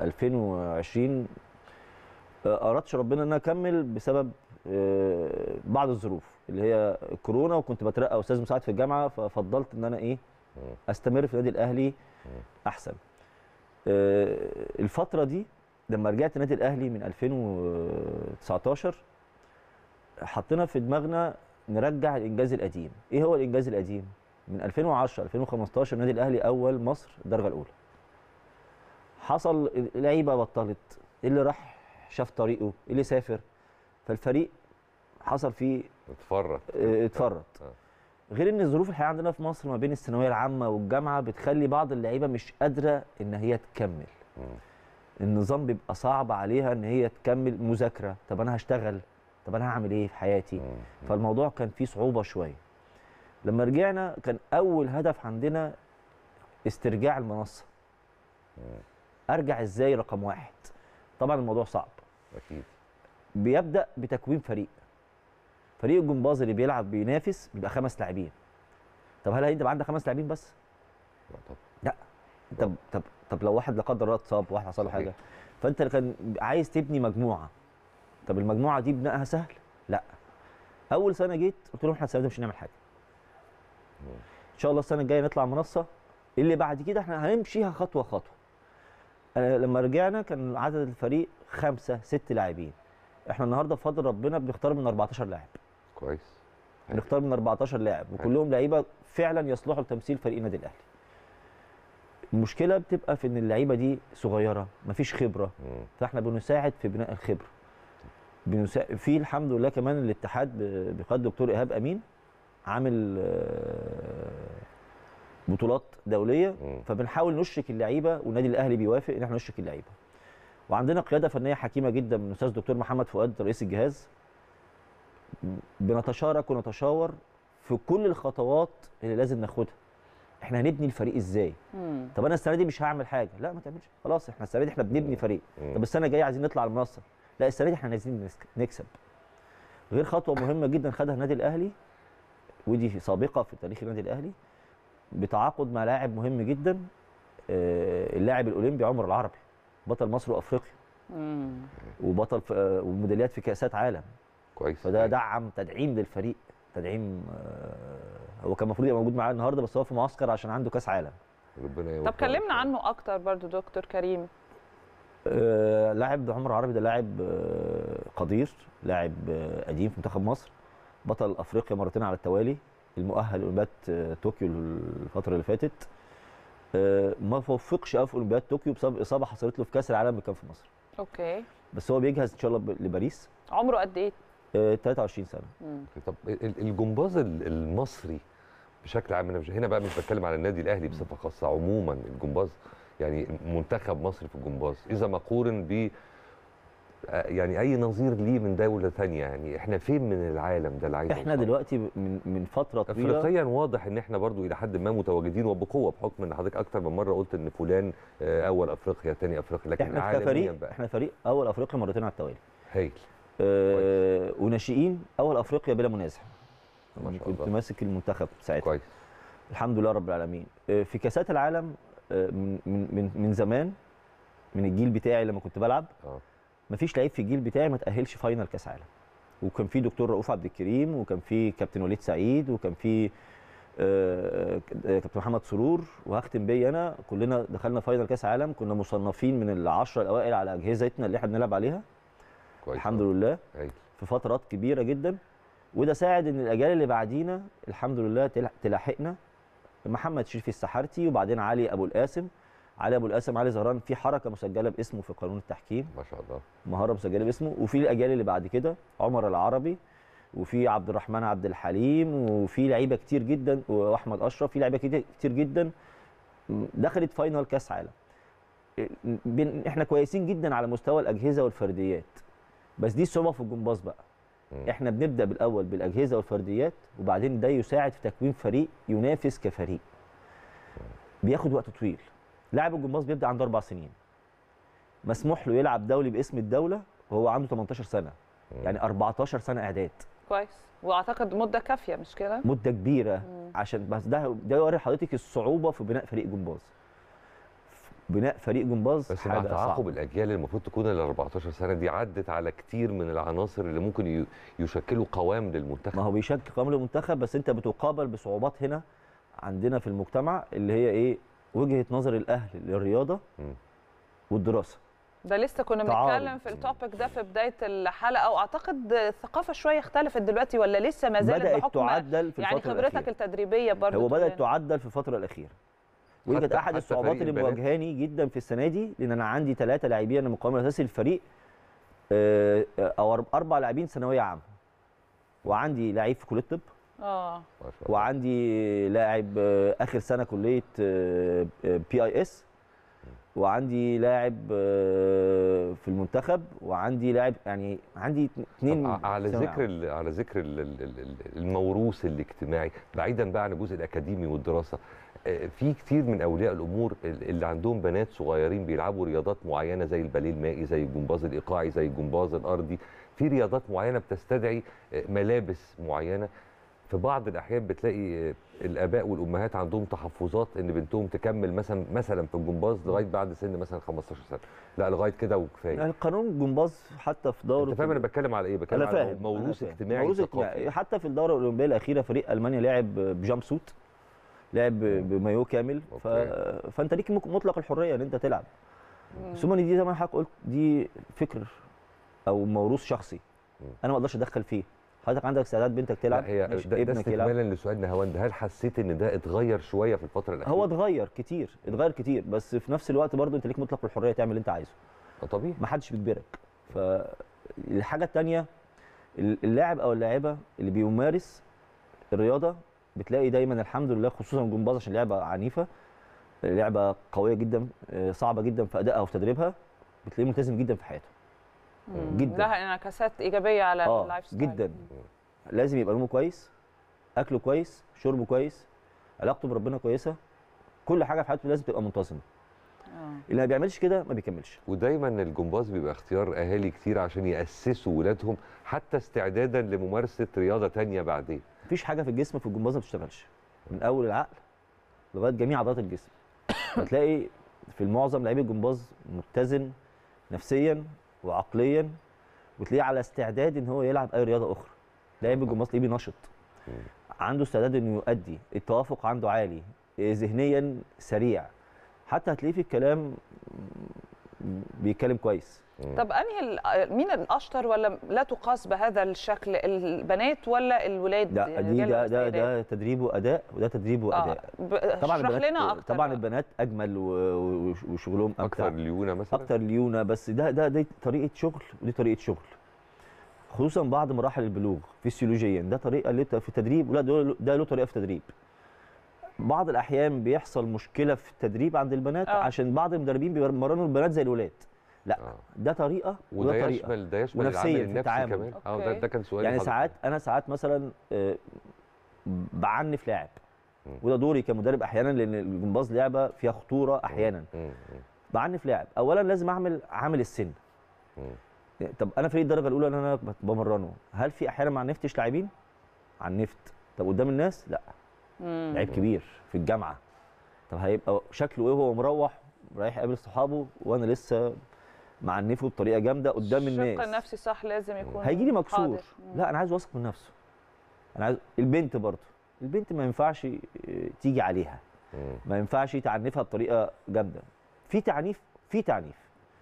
2020 آه، اردش ربنا ان انا اكمل بسبب آه، بعض الظروف اللي هي الكورونا وكنت بترقى استاذ مساعد في الجامعه ففضلت ان انا ايه استمر في النادي الاهلي احسن آه، الفتره دي لما رجعت النادي الاهلي من 2019 حطينا في دماغنا نرجع الانجاز القديم ايه هو الانجاز القديم من 2010 2015 النادي الاهلي اول مصر الدرجه الاولى حصل لعيبه بطلت اللي راح شاف طريقه اللي سافر فالفريق حصل فيه اتفرج اه، اتفرط آه. غير ان ظروف الحياه عندنا في مصر ما بين الثانويه العامه والجامعه بتخلي بعض اللعيبه مش قادره ان هي تكمل النظام بيبقى صعب عليها ان هي تكمل مذاكره طب انا هشتغل طب انا هعمل ايه في حياتي فالموضوع كان فيه صعوبه شويه لما رجعنا كان اول هدف عندنا استرجاع المنصه ارجع ازاي رقم واحد طبعا الموضوع صعب اكيد بيبدا بتكوين فريق فريق الجمباز اللي بيلعب بينافس بيبقى خمس لاعبين طب هل انت بقى عندك خمس لاعبين بس لا طب طب طب لو واحد لا قدر الله اتصاب واحد حصل له حاجه فانت كان عايز تبني مجموعه طب المجموعه دي بنائها سهل لا اول سنه جيت قلت لهم احنا السنه دي مش هنعمل حاجه ان شاء الله السنه الجايه نطلع منصه اللي بعد كده احنا هنمشيها خطوه خطوه أنا لما رجعنا كان عدد الفريق خمسه ست لاعبين احنا النهارده بفضل ربنا بنختار من 14 لاعب كويس بنختار من 14 لاعب وكلهم لعيبه فعلا يصلحوا لتمثيل فريق النادي الاهلي المشكله بتبقى في ان اللعيبه دي صغيره مفيش خبره فاحنا بنساعد في بناء الخبره بنساعد في الحمد لله كمان الاتحاد ب- بقياده دكتور ايهاب امين عامل آه، بطولات دوليه فبنحاول نشرك اللعيبه والنادي الاهلي بيوافق ان احنا نشرك اللعيبه وعندنا قياده فنيه حكيمه جدا من الاستاذ دكتور محمد فؤاد رئيس الجهاز بنتشارك ونتشاور في كل الخطوات اللي لازم ناخدها احنا هنبني الفريق ازاي مم. طب انا السنه دي مش هعمل حاجه لا ما تعملش خلاص احنا السنه دي احنا بنبني فريق طب السنه الجايه عايزين نطلع المنصه لا السنه دي احنا عايزين نسك- نكسب غير خطوه مهمه جدا خدها النادي الاهلي ودي سابقه في تاريخ النادي الاهلي بتعاقد مع لاعب مهم جدا آه، اللاعب الاولمبي عمر العربي بطل مصر وافريقيا مم. وبطل في آه، وميداليات في كاسات عالم كويس فده دعم تدعيم للفريق تدعيم آه، هو كان المفروض يبقى موجود معانا النهارده بس هو في معسكر عشان عنده كاس عالم ربنا طب كلمنا عنه اكتر برضو دكتور كريم آه، لاعب عمر عربي ده لاعب آه، قدير لاعب آه، قديم في منتخب مصر بطل افريقيا مرتين على التوالي المؤهل لاولمبياد آه، طوكيو الفتره اللي فاتت آه، ما وفقش قوي في اولمبياد طوكيو بسبب اصابه حصلت له في كاس العالم اللي كان في مصر اوكي بس هو بيجهز ان شاء الله ب- لباريس عمره قد ايه آه، 23 سنه مم. طب ال- الجمباز ال- المصري بشكل عام انا مش هنا بقى مش بتكلم على النادي الاهلي بصفه خاصه عموما الجمباز يعني منتخب مصر في الجمباز اذا ما قورن ب آه، يعني اي نظير ليه من دوله ثانيه يعني احنا فين من العالم ده اللي عايز احنا أوصله؟ دلوقتي من من فتره طويله افريقيا واضح ان احنا برضو الى حد ما متواجدين وبقوه بحكم ان حضرتك اكتر من مره قلت ان فلان آه، اول افريقيا ثاني افريقيا لكن احنا عالميا كفريق بقى احنا فريق اول افريقيا مرتين على التوالي هايل آه وناشئين اول افريقيا بلا منازع ما شاء كنت الله. ماسك المنتخب ساعتها كويس الحمد لله رب العالمين آه في كاسات العالم آه من من من من زمان من الجيل بتاعي لما كنت بلعب اه مفيش لعيب في الجيل بتاعي ما تاهلش فاينل كاس عالم وكان في دكتور رؤوف عبد الكريم وكان في كابتن وليد سعيد وكان في آه، آه، كابتن محمد سرور وهختم بيا انا كلنا دخلنا فاينل كاس عالم كنا مصنفين من العشره الاوائل على اجهزتنا اللي احنا بنلعب عليها كويس الحمد لله هايل في فترات كبيره جدا وده ساعد ان الاجيال اللي بعدينا الحمد لله تلح- تلاحقنا محمد شريف السحارتي وبعدين علي ابو القاسم علي ابو القاسم علي زهران في حركه مسجله باسمه في قانون التحكيم ما شاء الله مهاره مسجله باسمه وفي الاجيال اللي بعد كده عمر العربي وفي عبد الرحمن عبد الحليم وفي لعيبه كتير جدا واحمد اشرف في لعيبه كتير كتير جدا دخلت فاينل كاس عالم بن- احنا كويسين جدا على مستوى الاجهزه والفرديات بس دي الصعوبه في الجمباز بقى احنا بنبدا بالاول بالاجهزه والفرديات وبعدين ده يساعد في تكوين فريق ينافس كفريق بياخد وقت طويل لاعب الجمباز بيبدا عنده اربع سنين مسموح له يلعب دولي باسم الدوله وهو عنده 18 سنه يعني 14 سنه اعداد كويس واعتقد مده كافيه مش كده مده كبيره عشان بس ده ده يوري حضرتك الصعوبه في بناء فريق جمباز بناء فريق جمباز بس مع حاجه تعاقب صعبه الاجيال اللي المفروض تكون ال 14 سنه دي عدت على كتير من العناصر اللي ممكن ي- يشكلوا قوام للمنتخب ما هو بيشكل قوام المنتخب بس انت بتقابل بصعوبات هنا عندنا في المجتمع اللي هي ايه وجهه نظر الاهل للرياضه والدراسه ده لسه كنا تعارض. بنتكلم في التوبيك ده في بدايه الحلقه واعتقد الثقافه شويه اختلفت دلوقتي ولا لسه ما زالت بدأت بحكم تعدل في يعني الفترة خبرتك الأخيرة. التدريبيه برضه هو بدات تقول تعدل في الفتره الاخيره ودي كانت حتى- احد حتى الصعوبات فريق اللي البنات؟ مواجهاني جدا في السنه دي لان انا عندي ثلاثه لاعبين انا مقاوم الاساسي للفريق آه، آه، او أرب- اربع لاعبين ثانويه عامه وعندي لعيب في كليه الطب اه ما شاء الله وعندي لاعب آه، اخر سنه كليه بي اي اس وعندي لاعب آه، في المنتخب وعندي لاعب يعني عندي اثنين طب على ذكر ال- على ذكر ال- ال- ال- ال- الموروث الاجتماعي بعيدا بقى عن الجزء الاكاديمي والدراسه آه، في كتير من اولياء الامور ال- اللي عندهم بنات صغيرين بيلعبوا رياضات معينه زي الباليه المائي زي الجمباز الايقاعي زي الجمباز الارضي في رياضات معينه بتستدعي آه، ملابس معينه في بعض الاحيان بتلاقي آه، الاباء والامهات عندهم تحفظات ان بنتهم تكمل مثلا مثلا في الجمباز لغايه بعد سن مثلا 15 سنه لا لغايه كده وكفايه يعني قانون الجمباز حتى في دوره انت فاهم انا بتكلم على ايه بتكلم انا على فاهم موروث أنا فاهم. اجتماعي موروث ثقافي اجتماعي حتى في الدوره الاولمبيه الاخيره فريق المانيا لعب بجامب سوت لعب بمايو كامل ف... فانت ليك مك- مطلق الحريه ان انت تلعب ثم إن دي زي ما حضرتك قلت دي فكر او موروث شخصي انا ما اقدرش اتدخل فيه حضرتك عندك استعداد بنتك تلعب لا هي ماشي، ده, ده ابنك يلعب استكمالا لسؤال نهاوند هل حسيت ان ده اتغير شويه في الفتره الاخيره؟ هو اتغير كتير اتغير كتير بس في نفس الوقت برضو انت ليك مطلق الحريه تعمل اللي انت عايزه طبيعي ما حدش بيجبرك فالحاجه الثانيه اللاعب او اللاعبه اللي بيمارس الرياضه بتلاقي دايما الحمد لله خصوصا الجمباز عشان لعبه عنيفه لعبه قويه جدا آه، صعبه جدا في ادائها وفي تدريبها بتلاقيه ملتزم جدا في حياته مم. جدا لها انعكاسات ايجابيه على اه اللايف ستايل جدا لازم يبقى نومه كويس اكله كويس شربه كويس علاقته بربنا كويسه كل حاجه في حياته لازم تبقى منتظمه اللي ما بيعملش كده ما بيكملش ودايما الجمباز بيبقى اختيار اهالي كتير عشان ياسسوا ولادهم حتى استعدادا لممارسه رياضه تانية بعدين مفيش حاجه في الجسم في الجمباز ما بتشتغلش من اول العقل لغايه جميع عضلات الجسم هتلاقي في المعظم لعيب الجمباز متزن نفسيا وعقليا وتلاقيه على استعداد ان هو يلعب اي رياضه اخرى لعيب الجمباز تلاقيه بينشط عنده استعداد انه يؤدي التوافق عنده عالي إيه، ذهنيا سريع حتى هتلاقيه في الكلام بيتكلم كويس طب انهي ال- مين الاشطر ولا لا تقاس بهذا الشكل البنات ولا الولاد لا دي الرجال ده ولا ده السيدات؟ ده تدريبه اداء وده تدريبه آه، اداء ب- طبعا اشرح البنات لنا اكتر طبعا بقى. البنات اجمل و- و- وشغلهم امتع اكتر ليونه مثلا اكتر ليونه بس ده ده دي طريقه شغل ودي طريقه شغل خصوصا بعد مراحل البلوغ فسيولوجيا ده طريقه اللي في التدريب ولا ده ده له طريقه في التدريب بعض الاحيان بيحصل مشكله في التدريب عند البنات آه. عشان بعض المدربين بيمرنوا البنات زي الولاد لا ده طريقه وده وده طريقه يشمل ده يشمل العامل ونفسيا في النفسي التعامل كمان اه ده, ده كان سؤالي يعني لحضرتك. ساعات انا ساعات مثلا آه، بعنف لاعب وده دوري كمدرب احيانا لان الجمباز لعبه فيها خطوره احيانا بعنف لاعب اولا لازم اعمل عامل السن طب انا فريق الدرجه الاولى اللي انا بمرنه هل في احيانا ما عنفتش لاعبين عنفت طب قدام الناس لا مم. لعيب كبير في الجامعه طب هيبقى شكله ايه وهو مروح رايح يقابل صحابه وانا لسه معنفه بطريقه جامده قدام الناس الشق النفسي صح لازم يكون هيجي لي مكسور حاضر. لا انا عايز واثق من نفسه انا عايز البنت برضه البنت ما ينفعش آه، تيجي عليها ما ينفعش تعنفها بطريقه جامده في تعنيف في تعنيف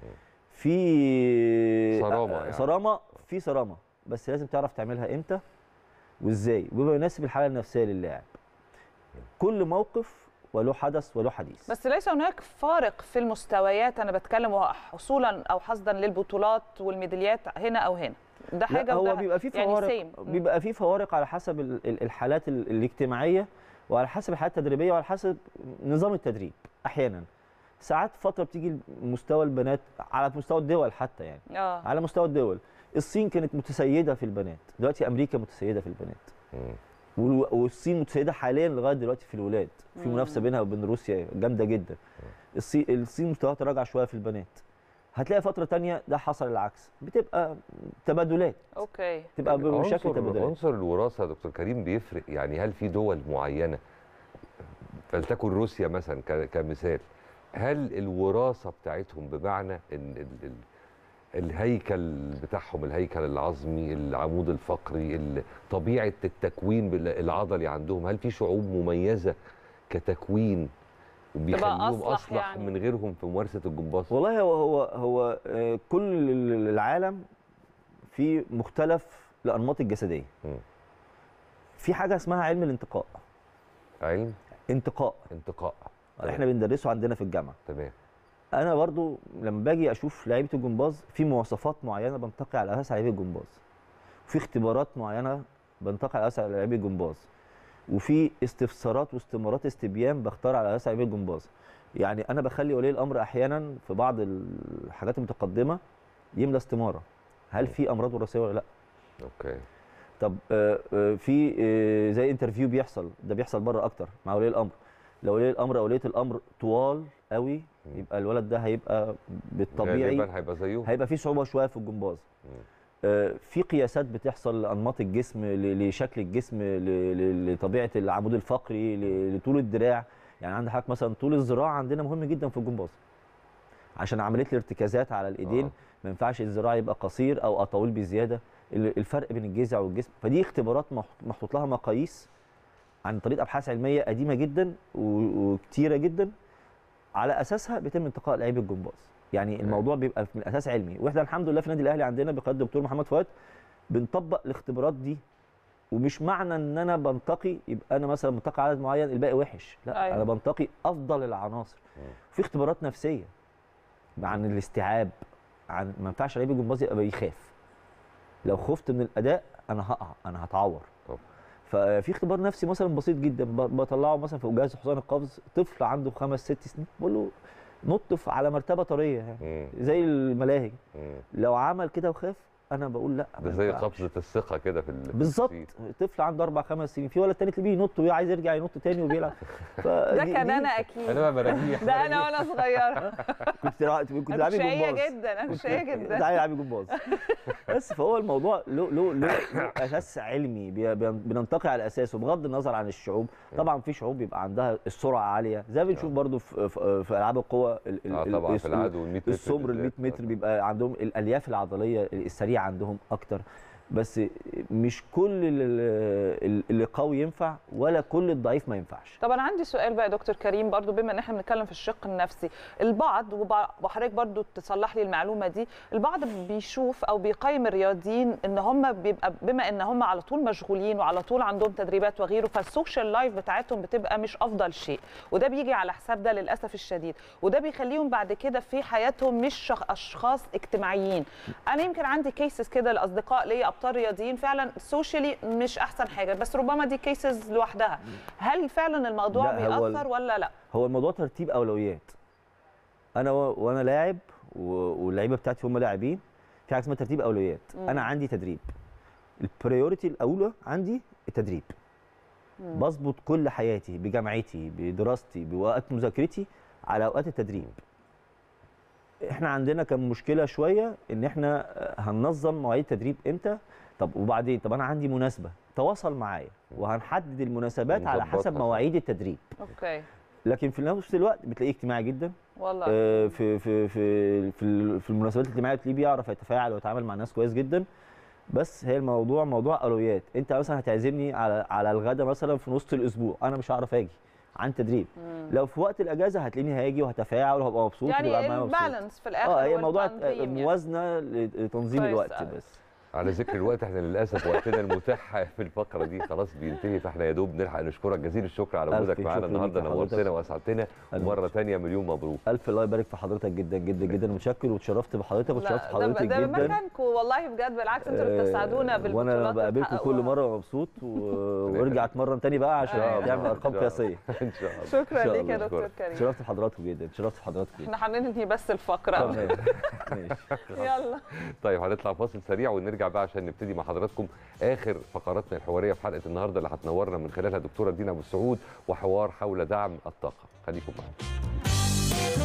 في صرامة آه، يعني. صرامه في صرامه بس لازم تعرف تعملها امتى وازاي وبما يناسب الحاله النفسيه للاعب كل موقف وله حدث وله حديث بس ليس هناك فارق في المستويات انا بتكلم حصولا او حصدا للبطولات والميداليات هنا او هنا ده حاجه لا هو وده بيبقى فيه يعني فوارق same. مم. بيبقى فيه فوارق على حسب ال- ال- الحالات ال- الاجتماعيه وعلى حسب الحالات التدريبيه وعلى حسب نظام التدريب احيانا ساعات فتره بتيجي مستوى البنات على مستوى الدول حتى يعني اه على مستوى الدول الصين كانت متسيده في البنات دلوقتي امريكا متسيده في البنات وال- والصين متسيده حاليا لغايه دلوقتي في الولاد في مم. منافسه بينها وبين روسيا جامده جدا الصين الصين مستواها تراجع شويه في البنات هتلاقي فتره تانية ده حصل العكس بتبقى تبادلات اوكي تبقى بشكل عنصر تبادلات عنصر الوراثه يا دكتور كريم بيفرق يعني هل في دول معينه فلتكن روسيا مثلا ك- كمثال هل الوراثه بتاعتهم بمعنى ان ال- ال- الهيكل بتاعهم الهيكل العظمي العمود الفقري ال- طبيعه التكوين بال- العضلي عندهم هل في شعوب مميزه كتكوين وبيخليهم أصلح اصلح يعني. من غيرهم في ممارسه الجمباز والله هو هو هو آه، كل ال- العالم في مختلف الانماط الجسديه في حاجه اسمها علم الانتقاء علم انتقاء انتقاء احنا بندرسه عندنا في الجامعه تمام انا برضو لما باجي اشوف لعيبه الجمباز في مواصفات معينه بنتقي على اساسها لعيبه الجمباز في اختبارات معينه بنتقي على اساس لاعبي الجمباز وفي استفسارات واستمارات استبيان بختار على اساس لاعبي الجمباز يعني انا بخلي ولي الامر احيانا في بعض الحاجات المتقدمه يملى استماره هل في امراض وراثيه ولا لا اوكي طب آه، آه، في آه، زي انترفيو بيحصل ده بيحصل بره اكتر مع ولي الامر لو ولي الامر او وليه الامر طوال قوي يبقى الولد ده هيبقى بالطبيعي غالبا هيبقى زيهم هيبقى في صعوبه شويه في الجمباز آه، في قياسات بتحصل لانماط الجسم ل- لشكل الجسم ل- ل- لطبيعه العمود الفقري ل- لطول الدراع يعني عندك حضرتك مثلا طول الذراع عندنا مهم جدا في الجمباز عشان عمليه الارتكازات على الايدين آه. ما ينفعش الذراع يبقى قصير او اطول بزياده ال- الفرق بين الجذع والجسم فدي اختبارات مح- محطوط لها مقاييس عن طريق ابحاث علميه قديمه جدا و- وكتيره جدا على اساسها بيتم انتقاء لعيب الجمباز يعني الموضوع بيبقى من الاساس علمي واحنا الحمد لله في النادي الاهلي عندنا بقياده الدكتور محمد فؤاد بنطبق الاختبارات دي ومش معنى ان انا بنتقي يبقى انا مثلا بنتقي عدد معين الباقي وحش لا أيوة. أيوة. انا بنتقي افضل العناصر في اختبارات نفسيه عن الاستيعاب عن ما ينفعش لعيب الجمباز يبقى بيخاف لو خفت من الاداء انا هقع انا هتعور طب. ففي اختبار نفسي مثلا بسيط جدا ب- بطلعه مثلا في جهاز حصان القفز طفل عنده خمس ست سنين بقول له نط في- على مرتبه طريه يعني مم. زي الملاهي مم. لو عمل كده وخاف انا بقول لا ده ما زي ينفعش. قفزه الثقه كده في ال- في بالظبط التسويق. طفل عنده اربع خمس سنين في ولد تاني تلاقيه ينط وعايز يرجع ينط تاني وبيلعب ده كان انا اكيد انا بقى مراجيح ده انا وانا صغيره كنت تلعب- كنت انا تلعبي شقيه جمباز جدا انا شقيه كنت جدا تلعبي جمباز بس فهو الموضوع له له له له اساس علمي بي- بي- بننتقي على اساسه بغض النظر عن الشعوب طبعا في شعوب بيبقى عندها السرعه عاليه زي ما بنشوف برضو في, في, في العاب القوه ال- ال- اه ال- طبعا الس- في العدو وال 100 متر السمر ال 100 بالذات. متر بيبقى عندهم الالياف العضليه السريعه عندهم اكتر بس مش كل ال- ال- اللي قوي ينفع ولا كل الضعيف ما ينفعش طب انا عندي سؤال بقى يا دكتور كريم برضو بما ان احنا بنتكلم في الشق النفسي البعض وب- وحضرتك برضو تصلح لي المعلومه دي البعض بيشوف او بيقيم الرياضيين ان هم بيبقى بما ان هم على طول مشغولين وعلى طول عندهم تدريبات وغيره فالسوشيال لايف بتاعتهم بتبقى مش افضل شيء وده بيجي على حساب ده للاسف الشديد وده بيخليهم بعد كده في حياتهم مش شخ- اشخاص اجتماعيين انا يمكن عندي كيسز كده لاصدقاء ليا ابطال رياضيين فعلا سوشيالي مش احسن حاجه بس ربما دي كيسز لوحدها هل فعلا الموضوع لا، هو ال- بيأثر ولا لا هو الموضوع ترتيب اولويات انا و... وانا لاعب و... واللعيبه بتاعتي هم لاعبين في حاجه اسمها ترتيب اولويات مم. انا عندي تدريب البريوريتي الاولى عندي التدريب مم. بظبط كل حياتي بجامعتي بدراستي بوقت مذاكرتي على اوقات التدريب احنا عندنا كان مشكله شويه ان احنا هننظم مواعيد التدريب امتى طب وبعدين طب انا عندي مناسبه تواصل معايا وهنحدد المناسبات على حسب ونظبطها. مواعيد التدريب اوكي لكن في نفس الوقت بتلاقيه اجتماعي جدا والله آه، في في في في ال- في المناسبات الاجتماعيه بتلاقيه بيعرف يتفاعل ويتعامل مع الناس كويس جدا بس هي الموضوع موضوع اولويات انت مثلا هتعزمني على على الغدا مثلا في نص الاسبوع انا مش هعرف اجي عن تدريب مم. لو في وقت الاجازه هتلاقيني هاجي وهتفاعل وهبقى مبسوط يعني ويبقى معايا مبسوط. البالانس في الاخر اه هي هو موضوع التنظيم يعني. موازنه لتنظيم كويس الوقت أوي. بس على ذكر الوقت احنا للاسف وقتنا المتاح في الفقره دي خلاص بينتهي فاحنا يا دوب نلحق نشكرك جزيل الشكر على ألف وجودك شكر معانا ليك النهارده يا حضرتك. نورتنا واسعدتنا ألف ومره ثانيه مليون مبروك الف الله يبارك في حضرتك جدا جدا جدا متشكر واتشرفت بحضرتك واتشرفت لا ده, بحضرتك ده جدا مكانكم والله بجد بالعكس انتوا اللي بتساعدونا آه، بالبطولات وانا اللي بقابلكم كل بتحققوها. مره مبسوط و... وارجع اتمرن تاني بقى عشان أيوة. تعمل ارقام إن شاء الله. قياسيه ان شاء الله شكرا إن شاء ليك يا الله. دكتور كريم شرفت بحضراتكم جدا شرفت بحضراتكم جدا احنا هننهي بس الفقره تمام ماشي يلا طيب هنطلع فاصل سريع ونرجع بقى عشان نبتدي مع حضراتكم اخر فقراتنا الحواريه في حلقه النهارده اللي هتنورنا من خلالها دكتوره دينا ابو السعود وحوار حول دعم الطاقه خليكم معانا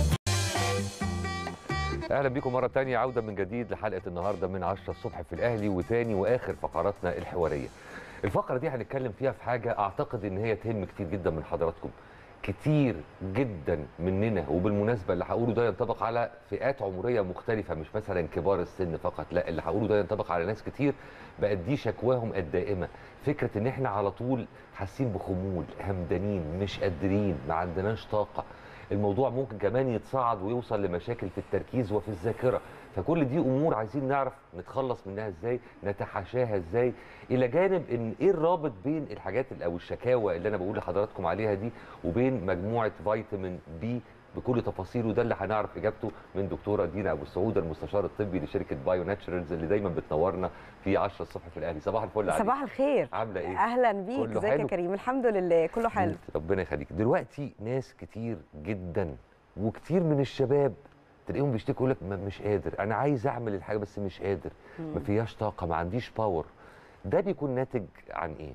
اهلا بيكم مره تانية عوده من جديد لحلقه النهارده من 10 الصبح في الاهلي وتاني واخر فقراتنا الحواريه الفقره دي هنتكلم فيها في حاجه اعتقد ان هي تهم كتير جدا من حضراتكم كتير جدا مننا وبالمناسبه اللي هقوله ده ينطبق على فئات عمريه مختلفه مش مثلا كبار السن فقط لا اللي هقوله ده ينطبق على ناس كتير بقت دي شكواهم الدائمه فكره ان احنا على طول حاسين بخمول همدانين مش قادرين ما عندناش طاقه الموضوع ممكن كمان يتصاعد ويوصل لمشاكل في التركيز وفي الذاكره فكل دي امور عايزين نعرف نتخلص منها ازاي نتحاشاها ازاي الى جانب ان ايه الرابط بين الحاجات ال- او الشكاوى اللي انا بقول لحضراتكم عليها دي وبين مجموعه فيتامين بي بكل تفاصيله ده اللي هنعرف اجابته من دكتوره دينا ابو السعود المستشار الطبي لشركه بايو ناتشرالز اللي دايما بتنورنا في 10 الصبح في الاهلي صباح الفل عليك صباح الخير عامله ايه اهلا بيك كله ازيك يا حلو؟ كريم الحمد لله كله حلو ربنا يخليك دلوقتي ناس كتير جدا وكتير من الشباب تلاقيهم بيشتكوا يقول لك مش قادر انا عايز اعمل الحاجه بس مش قادر ما فيهاش طاقه ما عنديش باور ده بيكون ناتج عن ايه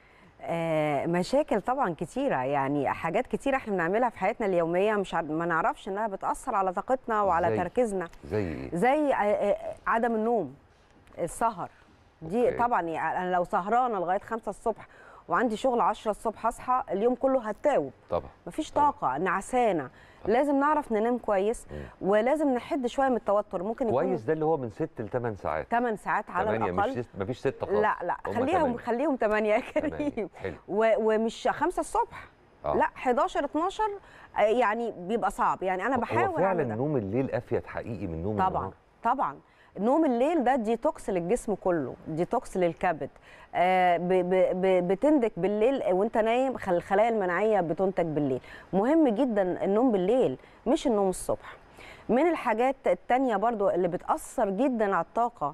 آه مشاكل طبعا كتيره يعني حاجات كتيره احنا بنعملها في حياتنا اليوميه مش عارف- ما نعرفش انها بتاثر على طاقتنا وعلى زي؟ تركيزنا زي ايه زي آه، آه، عدم النوم السهر دي أوكي. طبعا يعني انا لو سهرانه لغايه 5 الصبح وعندي شغل 10 الصبح اصحى اليوم كله هتاوب طبعا مفيش طاقه نعسانه لازم نعرف ننام كويس ولازم نحد شويه من التوتر ممكن يكون كويس ده اللي هو من 6 ل 8 ساعات 8 ساعات على تمانية الاقل مش ست مفيش 6 خالص لا لا هما خليهم تمانية. خليهم 8 يا تمانية. كريم حلو و- ومش 5 الصبح آه. لا 11 12 آه، يعني بيبقى صعب يعني انا هو بحاول فعلا أعمل ده. نوم الليل افيد حقيقي من نوم طبعا النهار طبعا نوم الليل ده ديتوكس للجسم كله ديتوكس للكبد آه ب ب ب بتنتج بالليل وانت نايم خل- الخلايا المناعيه بتنتج بالليل مهم جدا النوم بالليل مش النوم الصبح من الحاجات التانية برضو اللي بتأثر جدا على الطاقة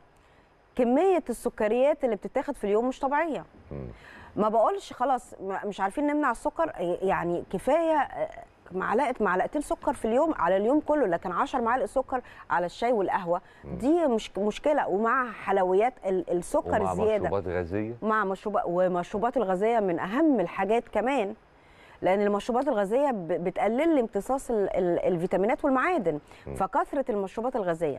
كمية السكريات اللي بتتاخد في اليوم مش طبيعية مم. ما بقولش خلاص ما- مش عارفين نمنع السكر يعني كفايه آه، معلقه معلقتين سكر في اليوم على اليوم كله لكن 10 معالق سكر على الشاي والقهوه دي مش مشكله ومع حلويات ال- السكر ومع الزياده مشروبات غازيه مع مشروبات ومشروبات الغازيه من اهم الحاجات كمان لان المشروبات الغازيه ب- بتقلل لي امتصاص ال- ال- الفيتامينات والمعادن فكثره المشروبات الغازيه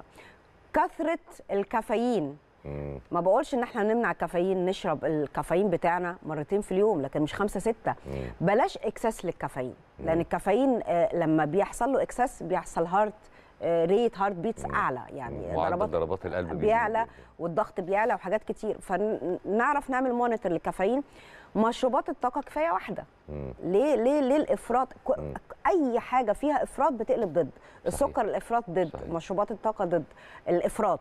كثره الكافيين مم. ما بقولش ان احنا نمنع الكافيين نشرب الكافيين بتاعنا مرتين في اليوم لكن مش خمسة ستة مم. بلاش اكسس للكافيين لان الكافيين آه، لما بيحصل له اكسس بيحصل هارت ريت هارت بيتس اعلى يعني معدل ضربات القلب بيزيد بيعلى جداً. والضغط بيعلى وحاجات كتير فنعرف نعمل مونيتور للكافيين مشروبات الطاقه كفايه واحده مم. ليه ليه ليه الافراط ك- اي حاجه فيها افراط بتقلب ضد السكر الافراط ضد صحيح. مشروبات الطاقه ضد الافراط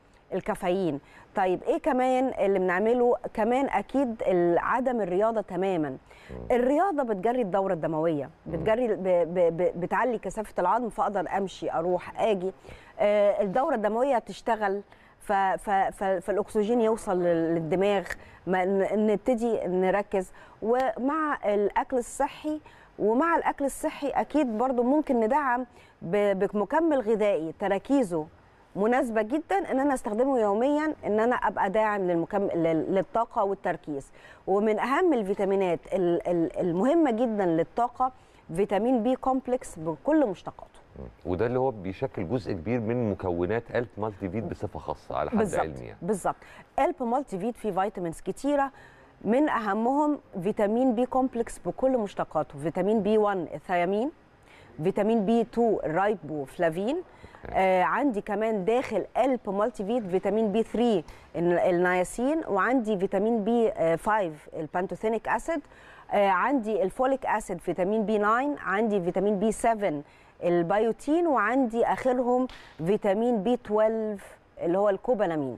الكافيين طيب ايه كمان اللي بنعمله كمان اكيد ال- عدم الرياضه تماما الرياضه بتجري الدوره الدمويه بتجري ب ب ب بتعلي كثافه العظم فاقدر امشي اروح اجي آه الدوره الدمويه تشتغل ف ف ف فالاكسجين يوصل لل- للدماغ ما ن- نبتدي نركز ومع الاكل الصحي ومع الاكل الصحي اكيد برضو ممكن ندعم ب- بمكمل غذائي تركيزه مناسبه جدا ان انا استخدمه يوميا ان انا ابقى داعم للمكم... لل- للطاقه والتركيز ومن اهم الفيتامينات ال- ال- المهمه جدا للطاقه فيتامين بي كومبلكس بكل مشتقاته وده اللي هو بيشكل جزء كبير من مكونات الف مالتي فيت بصفه خاصه على حد بالظبط علمي يعني. بالظبط الب مالتي فيت فيه فيتامينز كتيره من اهمهم فيتامين بي كومبلكس بكل مشتقاته فيتامين بي 1 الثيامين فيتامين بي 2 الرايبوفلافين آه عندي كمان داخل الب مالتي فيت فيتامين بي 3 الن- النياسين وعندي فيتامين بي آه 5 البانتوثينيك اسيد آه عندي الفوليك اسيد فيتامين بي 9 عندي فيتامين بي 7 البيوتين وعندي اخرهم فيتامين بي 12 اللي هو الكوبالامين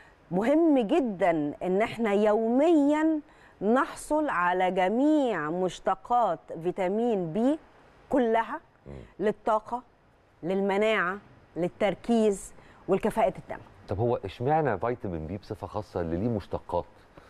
مهم جدا ان احنا يوميا نحصل على جميع مشتقات فيتامين بي كلها للطاقه للمناعه للتركيز والكفاءه الدم طب هو اشمعنى فيتامين بي بصفه خاصه اللي ليه مشتقات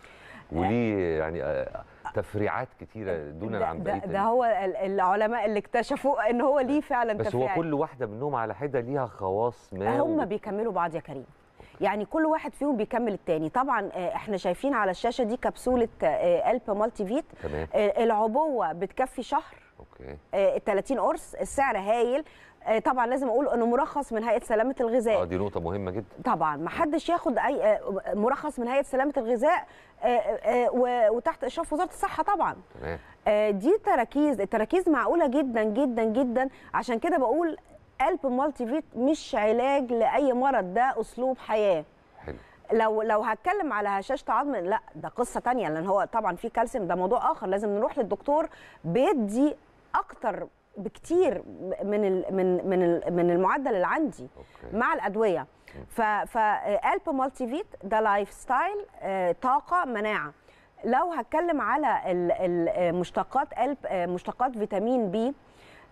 وليه يعني آه، تفريعات كتيره دونا ده, عن ده, بقيه ده هو ال- العلماء اللي اكتشفوا ان هو ليه فعلا بس هو تفريعات. كل واحده منهم على حده ليها خواص ما هم وب- بيكملوا بعض يا كريم يعني كل واحد فيهم بيكمل التاني طبعا آه، احنا شايفين على الشاشه دي كبسوله آه، الب مالتي فيت تمام آه، العبوه بتكفي شهر اوكي آه، 30 قرص السعر هايل آه، طبعا لازم اقول انه مرخص من هيئه سلامه الغذاء اه دي نقطه مهمه جدا طبعا ما حدش ياخد اي آه، مرخص من هيئه سلامه الغذاء آه، آه، و- وتحت اشراف وزاره الصحه طبعا تمام آه، دي تراكيز التراكيز معقوله جدا جدا جدا عشان كده بقول قلب مالتي فيت مش علاج لاي مرض ده اسلوب حياه حلو لو لو هتكلم على هشاشه عظم لا ده قصه تانية لان هو طبعا في كالسيوم ده موضوع اخر لازم نروح للدكتور بيدي اكتر بكتير من ال من من ال من المعدل اللي عندي أوكي. مع الادويه ف فالب مالتي فيت ده لايف ستايل آه، طاقه مناعه لو هتكلم على ال- ال- مشتقات قلب مشتقات فيتامين بي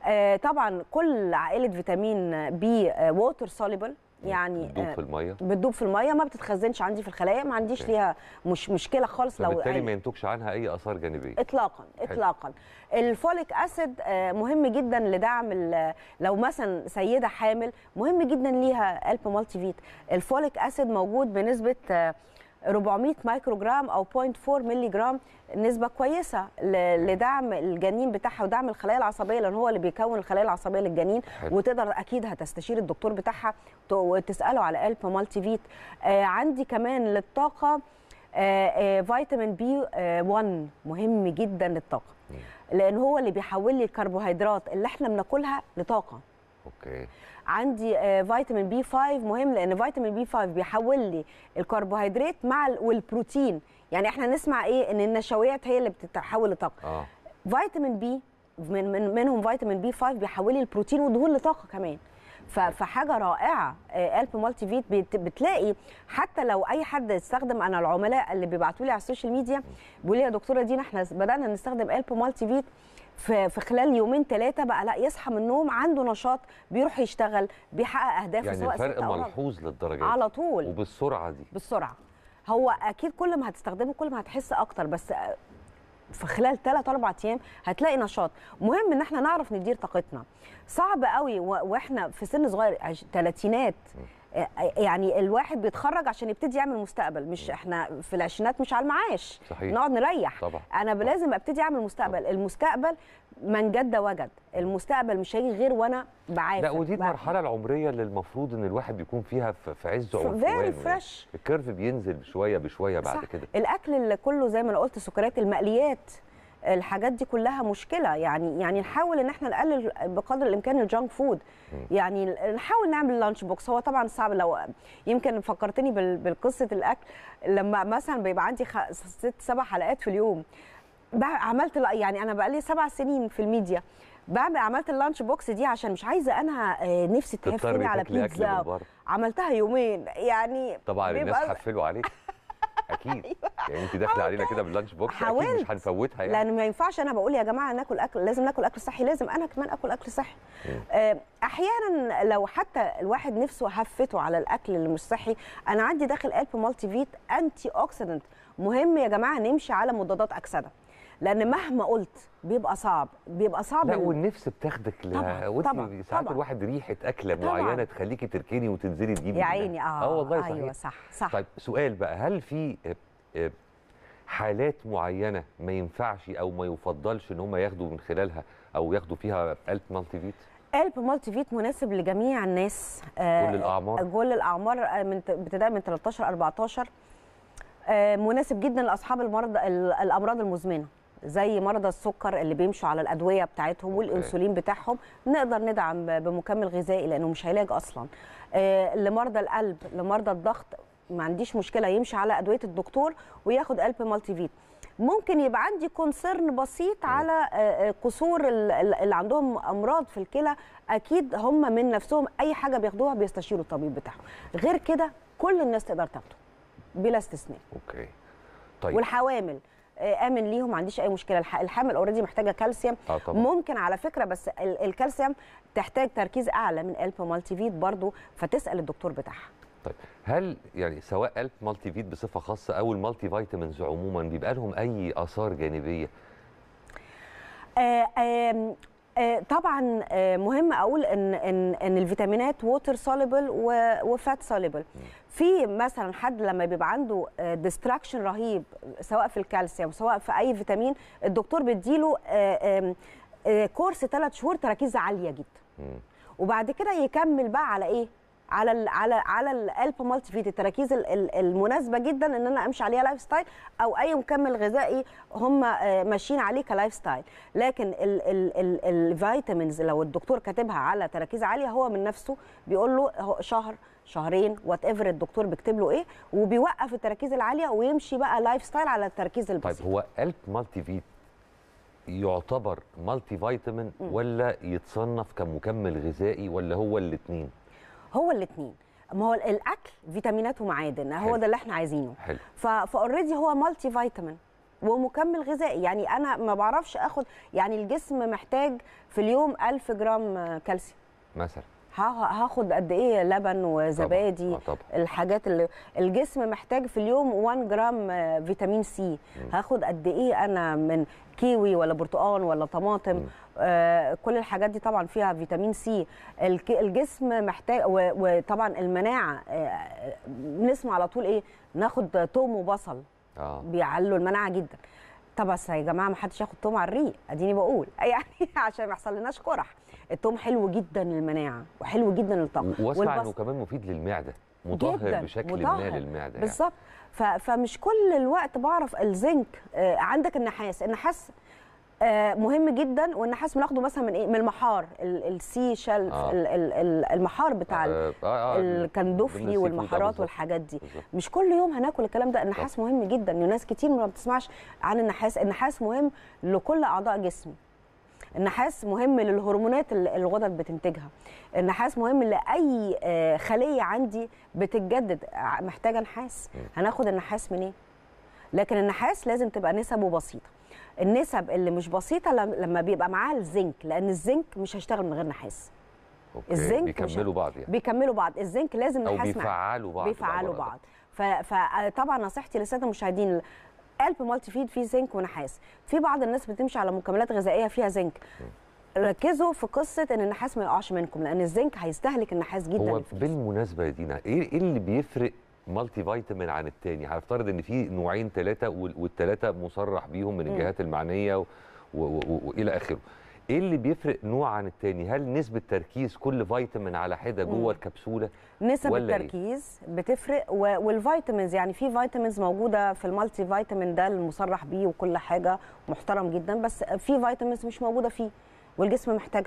آه، طبعا كل عائله فيتامين بي ووتر سوليبل يعني بتدوب آه، في الميه بتدوب في الميه ما بتتخزنش عندي في الخلايا ما عنديش أوكي. ليها مش مشكله خالص لو فبالتالي أي- ما ينتجش عنها اي اثار جانبيه اطلاقا حلو. اطلاقا الفوليك اسيد آه، مهم جدا لدعم ال- لو مثلا سيده حامل مهم جدا ليها الب مالتي فيت الفوليك اسيد موجود بنسبه آه، 400 مايكروجرام او 0.4 مللي جرام نسبه كويسه ل- لدعم الجنين بتاعها ودعم الخلايا العصبيه لان هو اللي بيكون الخلايا العصبيه للجنين حلو. وتقدر اكيد هتستشير الدكتور بتاعها ت- وتساله على الب مالتي فيت آه، عندي كمان للطاقه آه، آه، فيتامين بي آه، 1 مهم جدا للطاقه لان هو اللي بيحول لي الكربوهيدرات اللي احنا بناكلها لطاقه اوكي عندي آه، فيتامين بي 5 مهم لان فيتامين بي 5 بيحول لي الكربوهيدرات مع ال- والبروتين يعني احنا نسمع ايه ان النشويات هي اللي بتتحول لطاقه اه فيتامين بي من من منهم فيتامين بي 5 بيحول لي البروتين والدهون لطاقه كمان ف- فحاجه رائعه آه، الب مالتي فيت بت- بتلاقي حتى لو اي حد استخدم انا العملاء اللي بيبعتوا لي على السوشيال ميديا بيقولوا لي يا دكتوره دينا احنا بدانا نستخدم الب مالتي فيت في في خلال يومين ثلاثه بقى لا يصحى من النوم عنده نشاط بيروح يشتغل بيحقق اهدافه يعني سواء الفرق ست أو راجل. ملحوظ للدرجه على طول وبالسرعه دي بالسرعه هو اكيد كل ما هتستخدمه كل ما هتحس اكتر بس في خلال 3 4 ايام هتلاقي نشاط مهم ان احنا نعرف ندير طاقتنا صعب قوي و- واحنا في سن صغير عش- تلاتينات آه، يعني الواحد بيتخرج عشان يبتدي يعمل مستقبل مش احنا في العشرينات مش على المعاش صحيح. نقعد نريح طبعا انا لازم ابتدي اعمل مستقبل المستقبل من جد وجد المستقبل مش هيجي غير وانا بعافر لا ودي بع- المرحله العمريه اللي المفروض ان الواحد بيكون فيها في في عز very عنفوانه يعني. fresh. الكيرف بينزل شويه بشويه بعد صح. كده الاكل اللي كله زي ما انا قلت السكريات المقليات الحاجات دي كلها مشكله يعني يعني نحاول ان احنا نقلل بقدر الامكان الجانك فود يعني نحاول نعمل لانش بوكس هو طبعا صعب لو يمكن فكرتني بال- بالقصه الاكل لما مثلا بيبقى عندي خ- ست سبع حلقات في اليوم بقى عملت لا- يعني انا بقالي سبع سنين في الميديا بعمل عملت اللانش بوكس دي عشان مش عايزه انا آه، نفسي تضطري تهفني على تاكلي أكل من بيتزا بره. عملتها يومين يعني طبعا الناس بيبقى- حفلوا عليك اكيد يعني انت داخله علينا كده باللانش بوكس اكيد حاولت. مش هنفوتها يعني لان ما ينفعش انا بقول يا جماعه ناكل اكل لازم ناكل اكل صحي لازم انا كمان اكل اكل صحي آه، احيانا لو حتى الواحد نفسه هفته على الاكل اللي مش صحي انا عندي داخل قلب مالتي فيت انتي اوكسيدنت مهم يا جماعه نمشي على مضادات اكسده لان مهما قلت بيبقى صعب بيبقى صعب لا ال- والنفس بتاخدك ل... طبعاً، وانت طبعاً، ساعات طبعاً. الواحد ريحه اكله طبعاً. معينه تخليكي تركني وتنزلي تجيبي يا منها. عيني اه اه والله صحيح ايوه صح صح طيب سؤال بقى هل في آه، آه، حالات معينه ما ينفعش او ما يفضلش ان هم ياخدوا من خلالها او ياخدوا فيها قلب مالتي فيت قلب مالتي فيت مناسب لجميع الناس آه، كل الأعمار؟ كل الاعمار آه، من ابتداء من 13 14 آه، مناسب جدا لاصحاب المرض ال- الامراض المزمنه زي مرضى السكر اللي بيمشوا على الادويه بتاعتهم والانسولين بتاعهم نقدر ندعم ب- بمكمل غذائي لانه مش علاج اصلا آه، لمرضى القلب لمرضى الضغط ما عنديش مشكله يمشي على ادويه الدكتور وياخد قلب مالتي فيت ممكن يبقى عندي كونسيرن بسيط على آه، آه، قصور ال- ال- اللي عندهم امراض في الكلى اكيد هم من نفسهم اي حاجه بياخدوها بيستشيروا الطبيب بتاعهم غير كده كل الناس تقدر تاخده بلا استثناء اوكي طيب والحوامل آه، امن ليهم ما عنديش اي مشكله الح- الحامل اوريدي محتاجه كالسيوم اه طبعا ممكن على فكره بس ال- الكالسيوم تحتاج تركيز اعلى من الب مالتي فيت برضو فتسال الدكتور بتاعها طيب هل يعني سواء قلب مالتي فيت بصفه خاصه او المالتي فيتامينز عموما بيبقى لهم اي اثار جانبيه آه، آم، آه، طبعا آه، مهم اقول ان ان ان الفيتامينات ووتر سوليبل وفات سوليبل في مثلا حد لما بيبقى عنده ديستراكشن رهيب سواء في الكالسيوم سواء في اي فيتامين الدكتور بيديله آه، آم، آه، كورس ثلاث شهور تركيز عاليه جدا مم. وبعد كده يكمل بقى على ايه على ال على على الالب مالتي فيت التراكيز ال- ال- المناسبه جدا ان انا امشي عليها لايف ستايل او اي مكمل غذائي هم آه، ماشيين عليه كلايف ستايل لكن ال- ال- ال- الفيتامينز لو الدكتور كاتبها على تراكيز عاليه هو من نفسه بيقول له هو شهر شهرين وات ايفر الدكتور بيكتب له ايه وبيوقف التراكيز العاليه ويمشي بقى لايف ستايل على التركيز طيب البسيط هو قلب مالتي فيت يعتبر مالتي فيتامين ولا يتصنف كمكمل غذائي ولا هو الاثنين هو الاثنين ما هو الاكل فيتامينات ومعادن هو حلو. ده اللي احنا عايزينه حلو فاوريدي هو مالتي فيتامين ومكمل غذائي يعني انا ما بعرفش اخد يعني الجسم محتاج في اليوم 1000 جرام آه، كالسيوم مثلا ها- هاخد قد ايه لبن وزبادي آه طبعا. الحاجات اللي الجسم محتاج في اليوم 1 جرام آه، فيتامين سي هاخد قد ايه انا من كيوي ولا برتقال ولا طماطم آه كل الحاجات دي طبعا فيها فيتامين سي الك- الجسم محتاج و- وطبعا المناعه آه بنسمع على طول ايه ناخد توم وبصل اه بيعلوا المناعه جدا طب بس يا جماعه ما حدش ياخد توم على الريق اديني بقول يعني عشان ما يحصل لناش قرح التوم حلو جدا للمناعه وحلو جدا للطاقه واسمع انه والبصل كمان مفيد للمعده مطهر جداً، بشكل مطهر. ما للمعده يعني. بالظبط ف- فمش كل الوقت بعرف الزنك آه، عندك النحاس النحاس آه، مهم جدا والنحاس بناخده مثلا من ايه من المحار ال- السي شلف آه. ال- ال- ال- المحار بتاع ال- آه، آه، آه، ضمن الكندفلي السي فود، آه، والمحارات بالظبط. والحاجات دي بالظبط. مش كل يوم هناكل الكلام ده النحاس مهم جدا وناس كتير ما بتسمعش عن النحاس النحاس مهم لكل اعضاء جسمي النحاس مهم للهرمونات اللي الغدد بتنتجها النحاس مهم لاي آه، خليه عندي بتتجدد ع- محتاجه نحاس هناخد النحاس منين لكن النحاس لازم تبقى نسبه بسيطه النسب اللي مش بسيطه لم- لما بيبقى معاها الزنك لان الزنك مش هيشتغل من غير نحاس أوكي. الزنك مش- بيكملوا بعض يعني بيكملوا بعض الزنك لازم أو نحاس معاه. بيفعلوا بعض بيفعلوا بعض. بعض ف- فطبعا نصيحتي للساده المشاهدين قلب مالتي فيد فيه زنك ونحاس في بعض الناس بتمشي على مكملات غذائيه فيها زنك ركزوا في قصه ان النحاس ما يقعش منكم لان الزنك هيستهلك النحاس جدا هو بالمناسبه يا دينا ايه ايه اللي بيفرق مالتي فيتامين عن التاني هنفترض ان في نوعين ثلاثه والثلاثه مصرح بيهم من مم. الجهات المعنيه و- و- و- والى اخره ايه اللي بيفرق نوع عن التاني هل نسبه تركيز كل فيتامين على حده مم. جوه الكبسوله نسب ولا إيه؟ التركيز بتفرق و- والفيتامينز يعني في فيتامينز موجوده في المالتي فيتامين ده المصرح بيه وكل حاجه محترم جدا بس في فيتامينز مش موجوده فيه والجسم محتاجها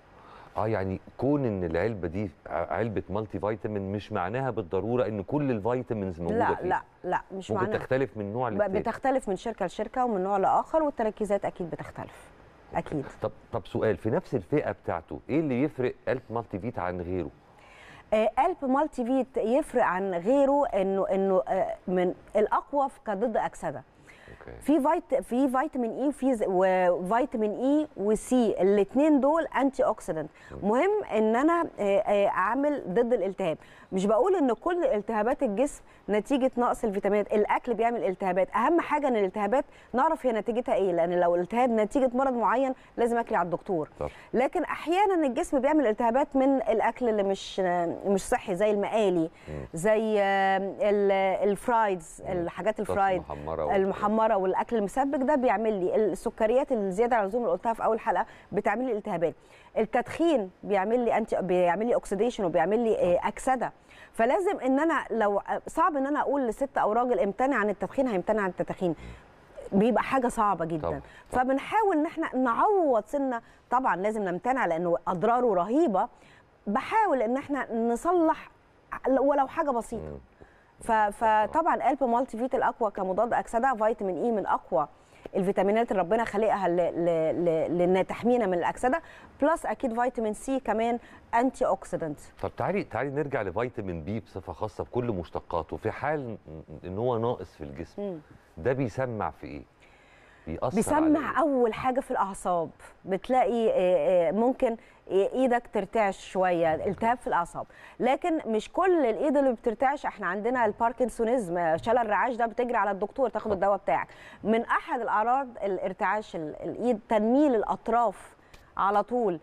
اه يعني كون ان العلبه دي ع- علبه مالتي فيتامين مش معناها بالضروره ان كل الفيتامينز موجوده لا فيها لا لا مش ممكن معناها تختلف من نوع ب- للتاني بتختلف من شركه لشركه ومن نوع لاخر والتركيزات اكيد بتختلف اكيد طب طب سؤال في نفس الفئه بتاعته ايه اللي يفرق قلب مالتي فيت عن غيره آه، قلب مالتي فيت يفرق عن غيره انه انه آه، من الاقوى في كضد اكسده في فيت في فيتامين اي وفي ز- وفيتامين اي وسي الاثنين دول انتي اوكسيدنت مهم ان انا آه، آه، اعمل ضد الالتهاب مش بقول ان كل التهابات الجسم نتيجه نقص الفيتامينات الاكل بيعمل التهابات اهم حاجه ان الالتهابات نعرف هي نتيجتها ايه لان لو الالتهاب نتيجه مرض معين لازم اكلي على الدكتور طب. لكن احيانا الجسم بيعمل التهابات من الاكل اللي مش مش صحي زي المقالي زي آه، ال- الفرايدز الحاجات الفرايد المحمرة وال- المحمره والاكل المسبك ده بيعمل لي السكريات الزياده عن اللزوم اللي قلتها في اول حلقه بتعمل لي التهابات التدخين بيعمل لي انتي بيعمل لي اوكسيديشن وبيعمل لي آه، اكسده فلازم ان انا لو صعب ان انا اقول لست او راجل امتنع عن التدخين هيمتنع عن التدخين بيبقى حاجه صعبه جدا طبعاً، فبنحاول ان احنا نعوض سنه طبعا لازم نمتنع لانه اضراره رهيبه بحاول ان احنا نصلح ولو حاجه بسيطه ف- فطبعا قلب مالتي فيت الاقوى كمضاد اكسده فيتامين اي من اقوى الفيتامينات اللي ربنا خلقها ل- ل- ل- لان تحمينا من الاكسده بلس اكيد فيتامين سي كمان انتي اوكسيدنت طب تعالي تعالي نرجع لفيتامين بي بصفه خاصه بكل مشتقاته في حال ان هو ناقص في الجسم ده بيسمع في ايه بيأثر على بيسمع اول حاجه في الاعصاب بتلاقي آه، آه، ممكن ايدك ترتعش شويه التهاب في الاعصاب لكن مش كل الايد اللي بترتعش احنا عندنا الباركنسونيزم شلل الرعاش ده بتجري على الدكتور تاخد الدواء بتاعك من احد الاعراض الارتعاش ال- الايد تنميل الاطراف على طول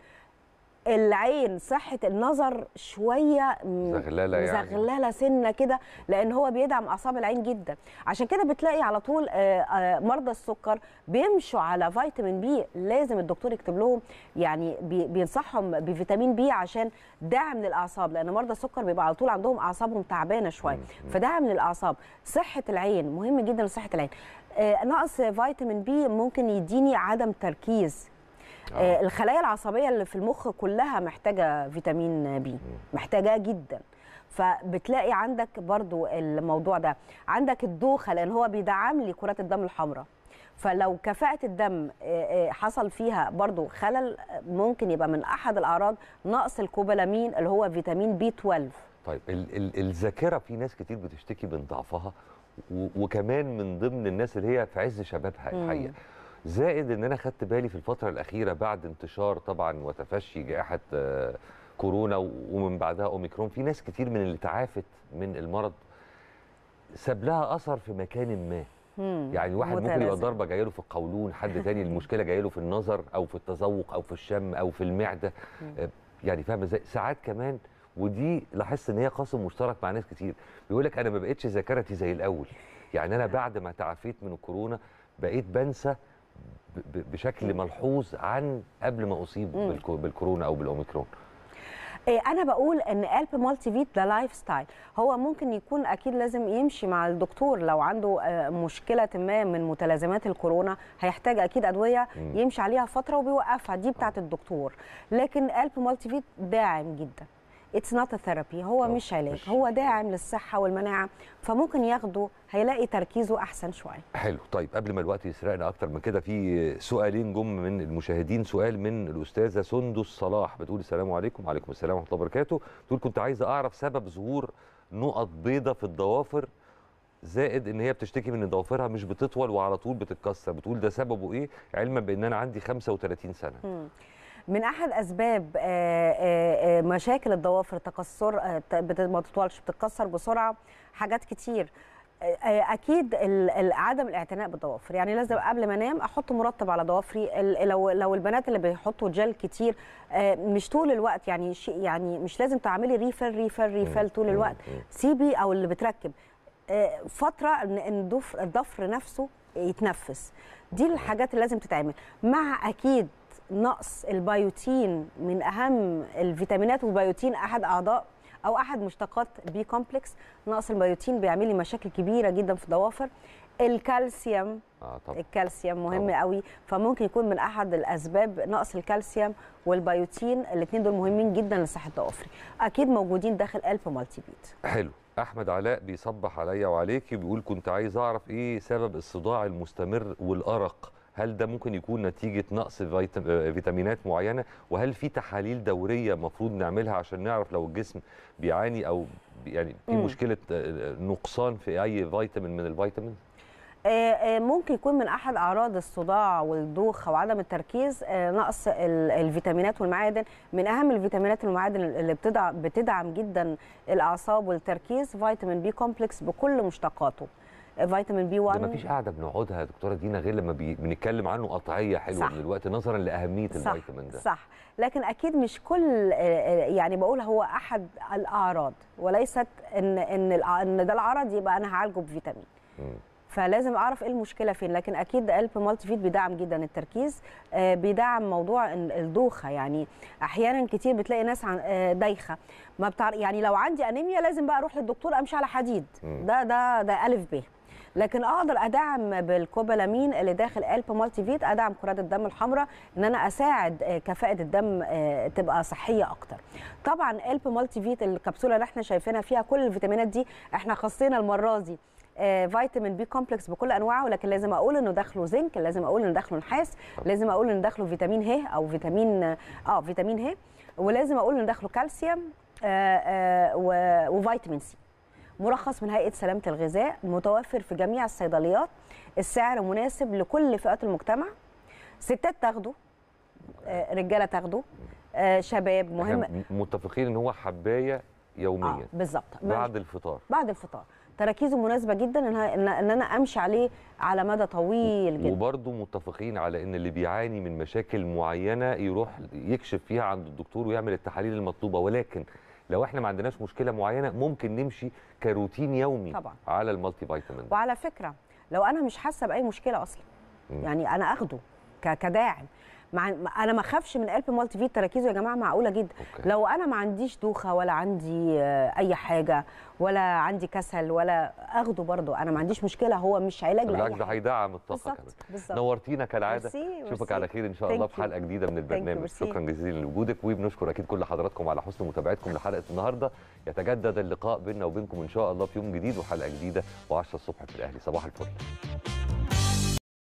العين صحة النظر شوية م- زغللة يعني. مزغللة سنة كده لأن هو بيدعم أعصاب العين جدا عشان كده بتلاقي على طول آه، آه، مرضى السكر بيمشوا على فيتامين بي لازم الدكتور يكتب لهم يعني بي- بينصحهم بفيتامين بي عشان دعم للأعصاب لأن مرضى السكر بيبقى على طول عندهم أعصابهم تعبانة شوية فدعم للأعصاب صحة العين مهم جدا لصحة العين آه، نقص فيتامين بي ممكن يديني عدم تركيز آه، الخلايا العصبيه اللي في المخ كلها محتاجه فيتامين بي محتاجاه جدا فبتلاقي عندك برضو الموضوع ده عندك الدوخه لان هو بيدعم لي كرات الدم الحمراء فلو كفاءة الدم آه، آه، حصل فيها برضو خلل آه، ممكن يبقى من أحد الأعراض نقص الكوبالامين اللي هو فيتامين بي 12 طيب ال ال الذاكره في ناس كتير بتشتكي من ضعفها و- وكمان من ضمن الناس اللي هي في عز شبابها مم. الحقيقه زائد ان انا خدت بالي في الفتره الاخيره بعد انتشار طبعا وتفشي جائحه آه، كورونا و- ومن بعدها اوميكرون في ناس كتير من اللي تعافت من المرض ساب لها اثر في مكان ما مم. يعني واحد ممكن يبقى متلازم. ضربه جايه له في القولون حد تاني المشكله جايه له في النظر او في التذوق او في الشم او في المعده آه، يعني فاهم ازاي ساعات كمان ودي لاحظت ان هي قاسم مشترك مع ناس كتير بيقول لك انا ما بقتش ذاكرتي زي الاول يعني انا بعد ما تعافيت من الكورونا بقيت بنسى ب- ب- بشكل ملحوظ عن قبل ما اصيب مم. بالكو- بالكورونا او بالاوميكرون إيه، انا بقول ان قلب مالتي فيت ده لايف ستايل هو ممكن يكون اكيد لازم يمشي مع الدكتور لو عنده آه، مشكله ما من متلازمات الكورونا هيحتاج اكيد ادويه مم. يمشي عليها فتره وبيوقفها دي بتاعه الدكتور لكن قلب مالتي فيت داعم جدا اتس نوت ثيرابي هو مش علاج هو داعم للصحه والمناعه فممكن ياخده هيلاقي تركيزه احسن شويه حلو طيب قبل ما الوقت يسرقنا اكتر من كده في سؤالين جم من المشاهدين سؤال من الاستاذه سندس صلاح بتقول السلام عليكم وعليكم السلام ورحمه الله وبركاته بتقول كنت عايزه اعرف سبب ظهور نقط بيضة في الضوافر زائد ان هي بتشتكي من ان ضوافرها مش بتطول وعلى طول بتتكسر بتقول ده سببه ايه علما بان انا عندي 35 سنه مم. من احد اسباب آه، آه، آه، مشاكل الضوافر تكسر آه، ت- بت- ما تطولش بتتكسر بسرعه حاجات كتير آه، آه، اكيد ال- ال- عدم الاعتناء بالضوافر يعني لازم قبل ما انام احط مرطب على ضوافري ال- لو لو البنات اللي بيحطوا جل كتير آه، مش طول الوقت يعني شيء يعني مش لازم تعملي ريفل ريفل ريفل طول الوقت سيبي او اللي بتركب آه، فتره ان إن الضفر الضفر نفسه يتنفس دي الحاجات اللي لازم تتعمل مع اكيد نقص البيوتين من اهم الفيتامينات والبيوتين احد اعضاء او احد مشتقات البي كومبلكس نقص البيوتين بيعمل لي مشاكل كبيره جدا في الضوافر الكالسيوم اه طبعا الكالسيوم مهم قوي فممكن يكون من احد الاسباب نقص الكالسيوم والبيوتين الاثنين دول مهمين جدا لصحه ضوافري اكيد موجودين داخل قلب مالتي بيت حلو احمد علاء بيصبح عليا وعليكي بيقول كنت عايز اعرف ايه سبب الصداع المستمر والارق هل ده ممكن يكون نتيجه نقص فيتام- آه، فيتامينات معينه وهل في تحاليل دوريه المفروض نعملها عشان نعرف لو الجسم بيعاني او بي- يعني في مم. مشكله آه، نقصان في اي فيتامين من الفيتامين آه، آه، ممكن يكون من احد اعراض الصداع والدوخه وعدم التركيز آه، نقص ال- الفيتامينات والمعادن من اهم الفيتامينات والمعادن اللي بتدعم بتدعم جدا الاعصاب والتركيز فيتامين بي كومبلكس بكل مشتقاته آه، فيتامين بي ده 1 مفيش قاعده بنقعدها يا دكتوره دينا غير لما بي- بنتكلم عنه قطعيه حلوه صح. من الوقت نظرا لاهميه صح الفيتامين ده صح لكن اكيد مش كل آه، آه، يعني بقول هو احد الاعراض وليست ان ان الع- ان ده العرض يبقى انا هعالجه بفيتامين مم. فلازم اعرف ايه المشكله فين لكن اكيد قلب مالتي فيت بيدعم جدا التركيز آه، بيدعم موضوع ال- الدوخه يعني احيانا كتير بتلاقي ناس عن- آه، دايخه ما بتعرف يعني لو عندي انيميا لازم بقى اروح للدكتور امشي على حديد مم. ده ده ده الف ب لكن اقدر ادعم بالكوبالامين اللي داخل قلب مالتي فيت ادعم كرات الدم الحمراء ان انا اساعد آه، كفاءه الدم آه، تبقى صحيه اكتر طبعا قلب مالتي فيت الكبسوله اللي احنا شايفينها فيها كل الفيتامينات دي احنا خصينا المره دي آه، فيتامين بي كومبلكس بكل انواعه لكن لازم اقول انه داخله زنك لازم اقول انه داخله نحاس لازم اقول انه داخله فيتامين ه او فيتامين اه فيتامين ه ولازم اقول انه داخله كالسيوم آه، آه، و- وفيتامين سي مرخص من هيئه سلامه الغذاء متوفر في جميع الصيدليات السعر مناسب لكل فئات المجتمع ستات تاخده آه، رجاله تاخده آه، شباب مهم احنا متفقين ان هو حبايه يوميا آه، بالظبط بعد الفطار بعد الفطار تركيزه مناسبه جدا ان ان إن انا امشي عليه على مدى طويل جدا وبرضه متفقين على ان اللي بيعاني من مشاكل معينه يروح يكشف فيها عند الدكتور ويعمل التحاليل المطلوبه ولكن لو احنا ما عندناش مشكله معينه ممكن نمشي كروتين يومي طبعا. على المالتي فيتامين ده. وعلى فكره لو انا مش حاسه باي مشكله اصلا مم. يعني انا اخده ك- كداعم مع انا ما اخافش من قلب مالتي فيت تركيزه يا جماعه معقوله جدا أوكي. لو انا ما عنديش دوخه ولا عندي آه، اي حاجه ولا عندي كسل ولا اخده برضو انا ما عنديش مشكله هو مش علاج لاي بالعكس ده حاجه هيدعم الطاقه بالظبط كمان بالظبط نورتينا كالعاده ميرسي، اشوفك ميرسي. على خير ان شاء Thank الله في you. حلقه جديده من Thank you، البرنامج ميرسي. شكرا جزيلا لوجودك وبنشكر اكيد كل حضراتكم على حسن متابعتكم لحلقه النهارده يتجدد اللقاء بيننا وبينكم ان شاء الله في يوم جديد وحلقه جديده و10 الصبح في الاهلي صباح الفل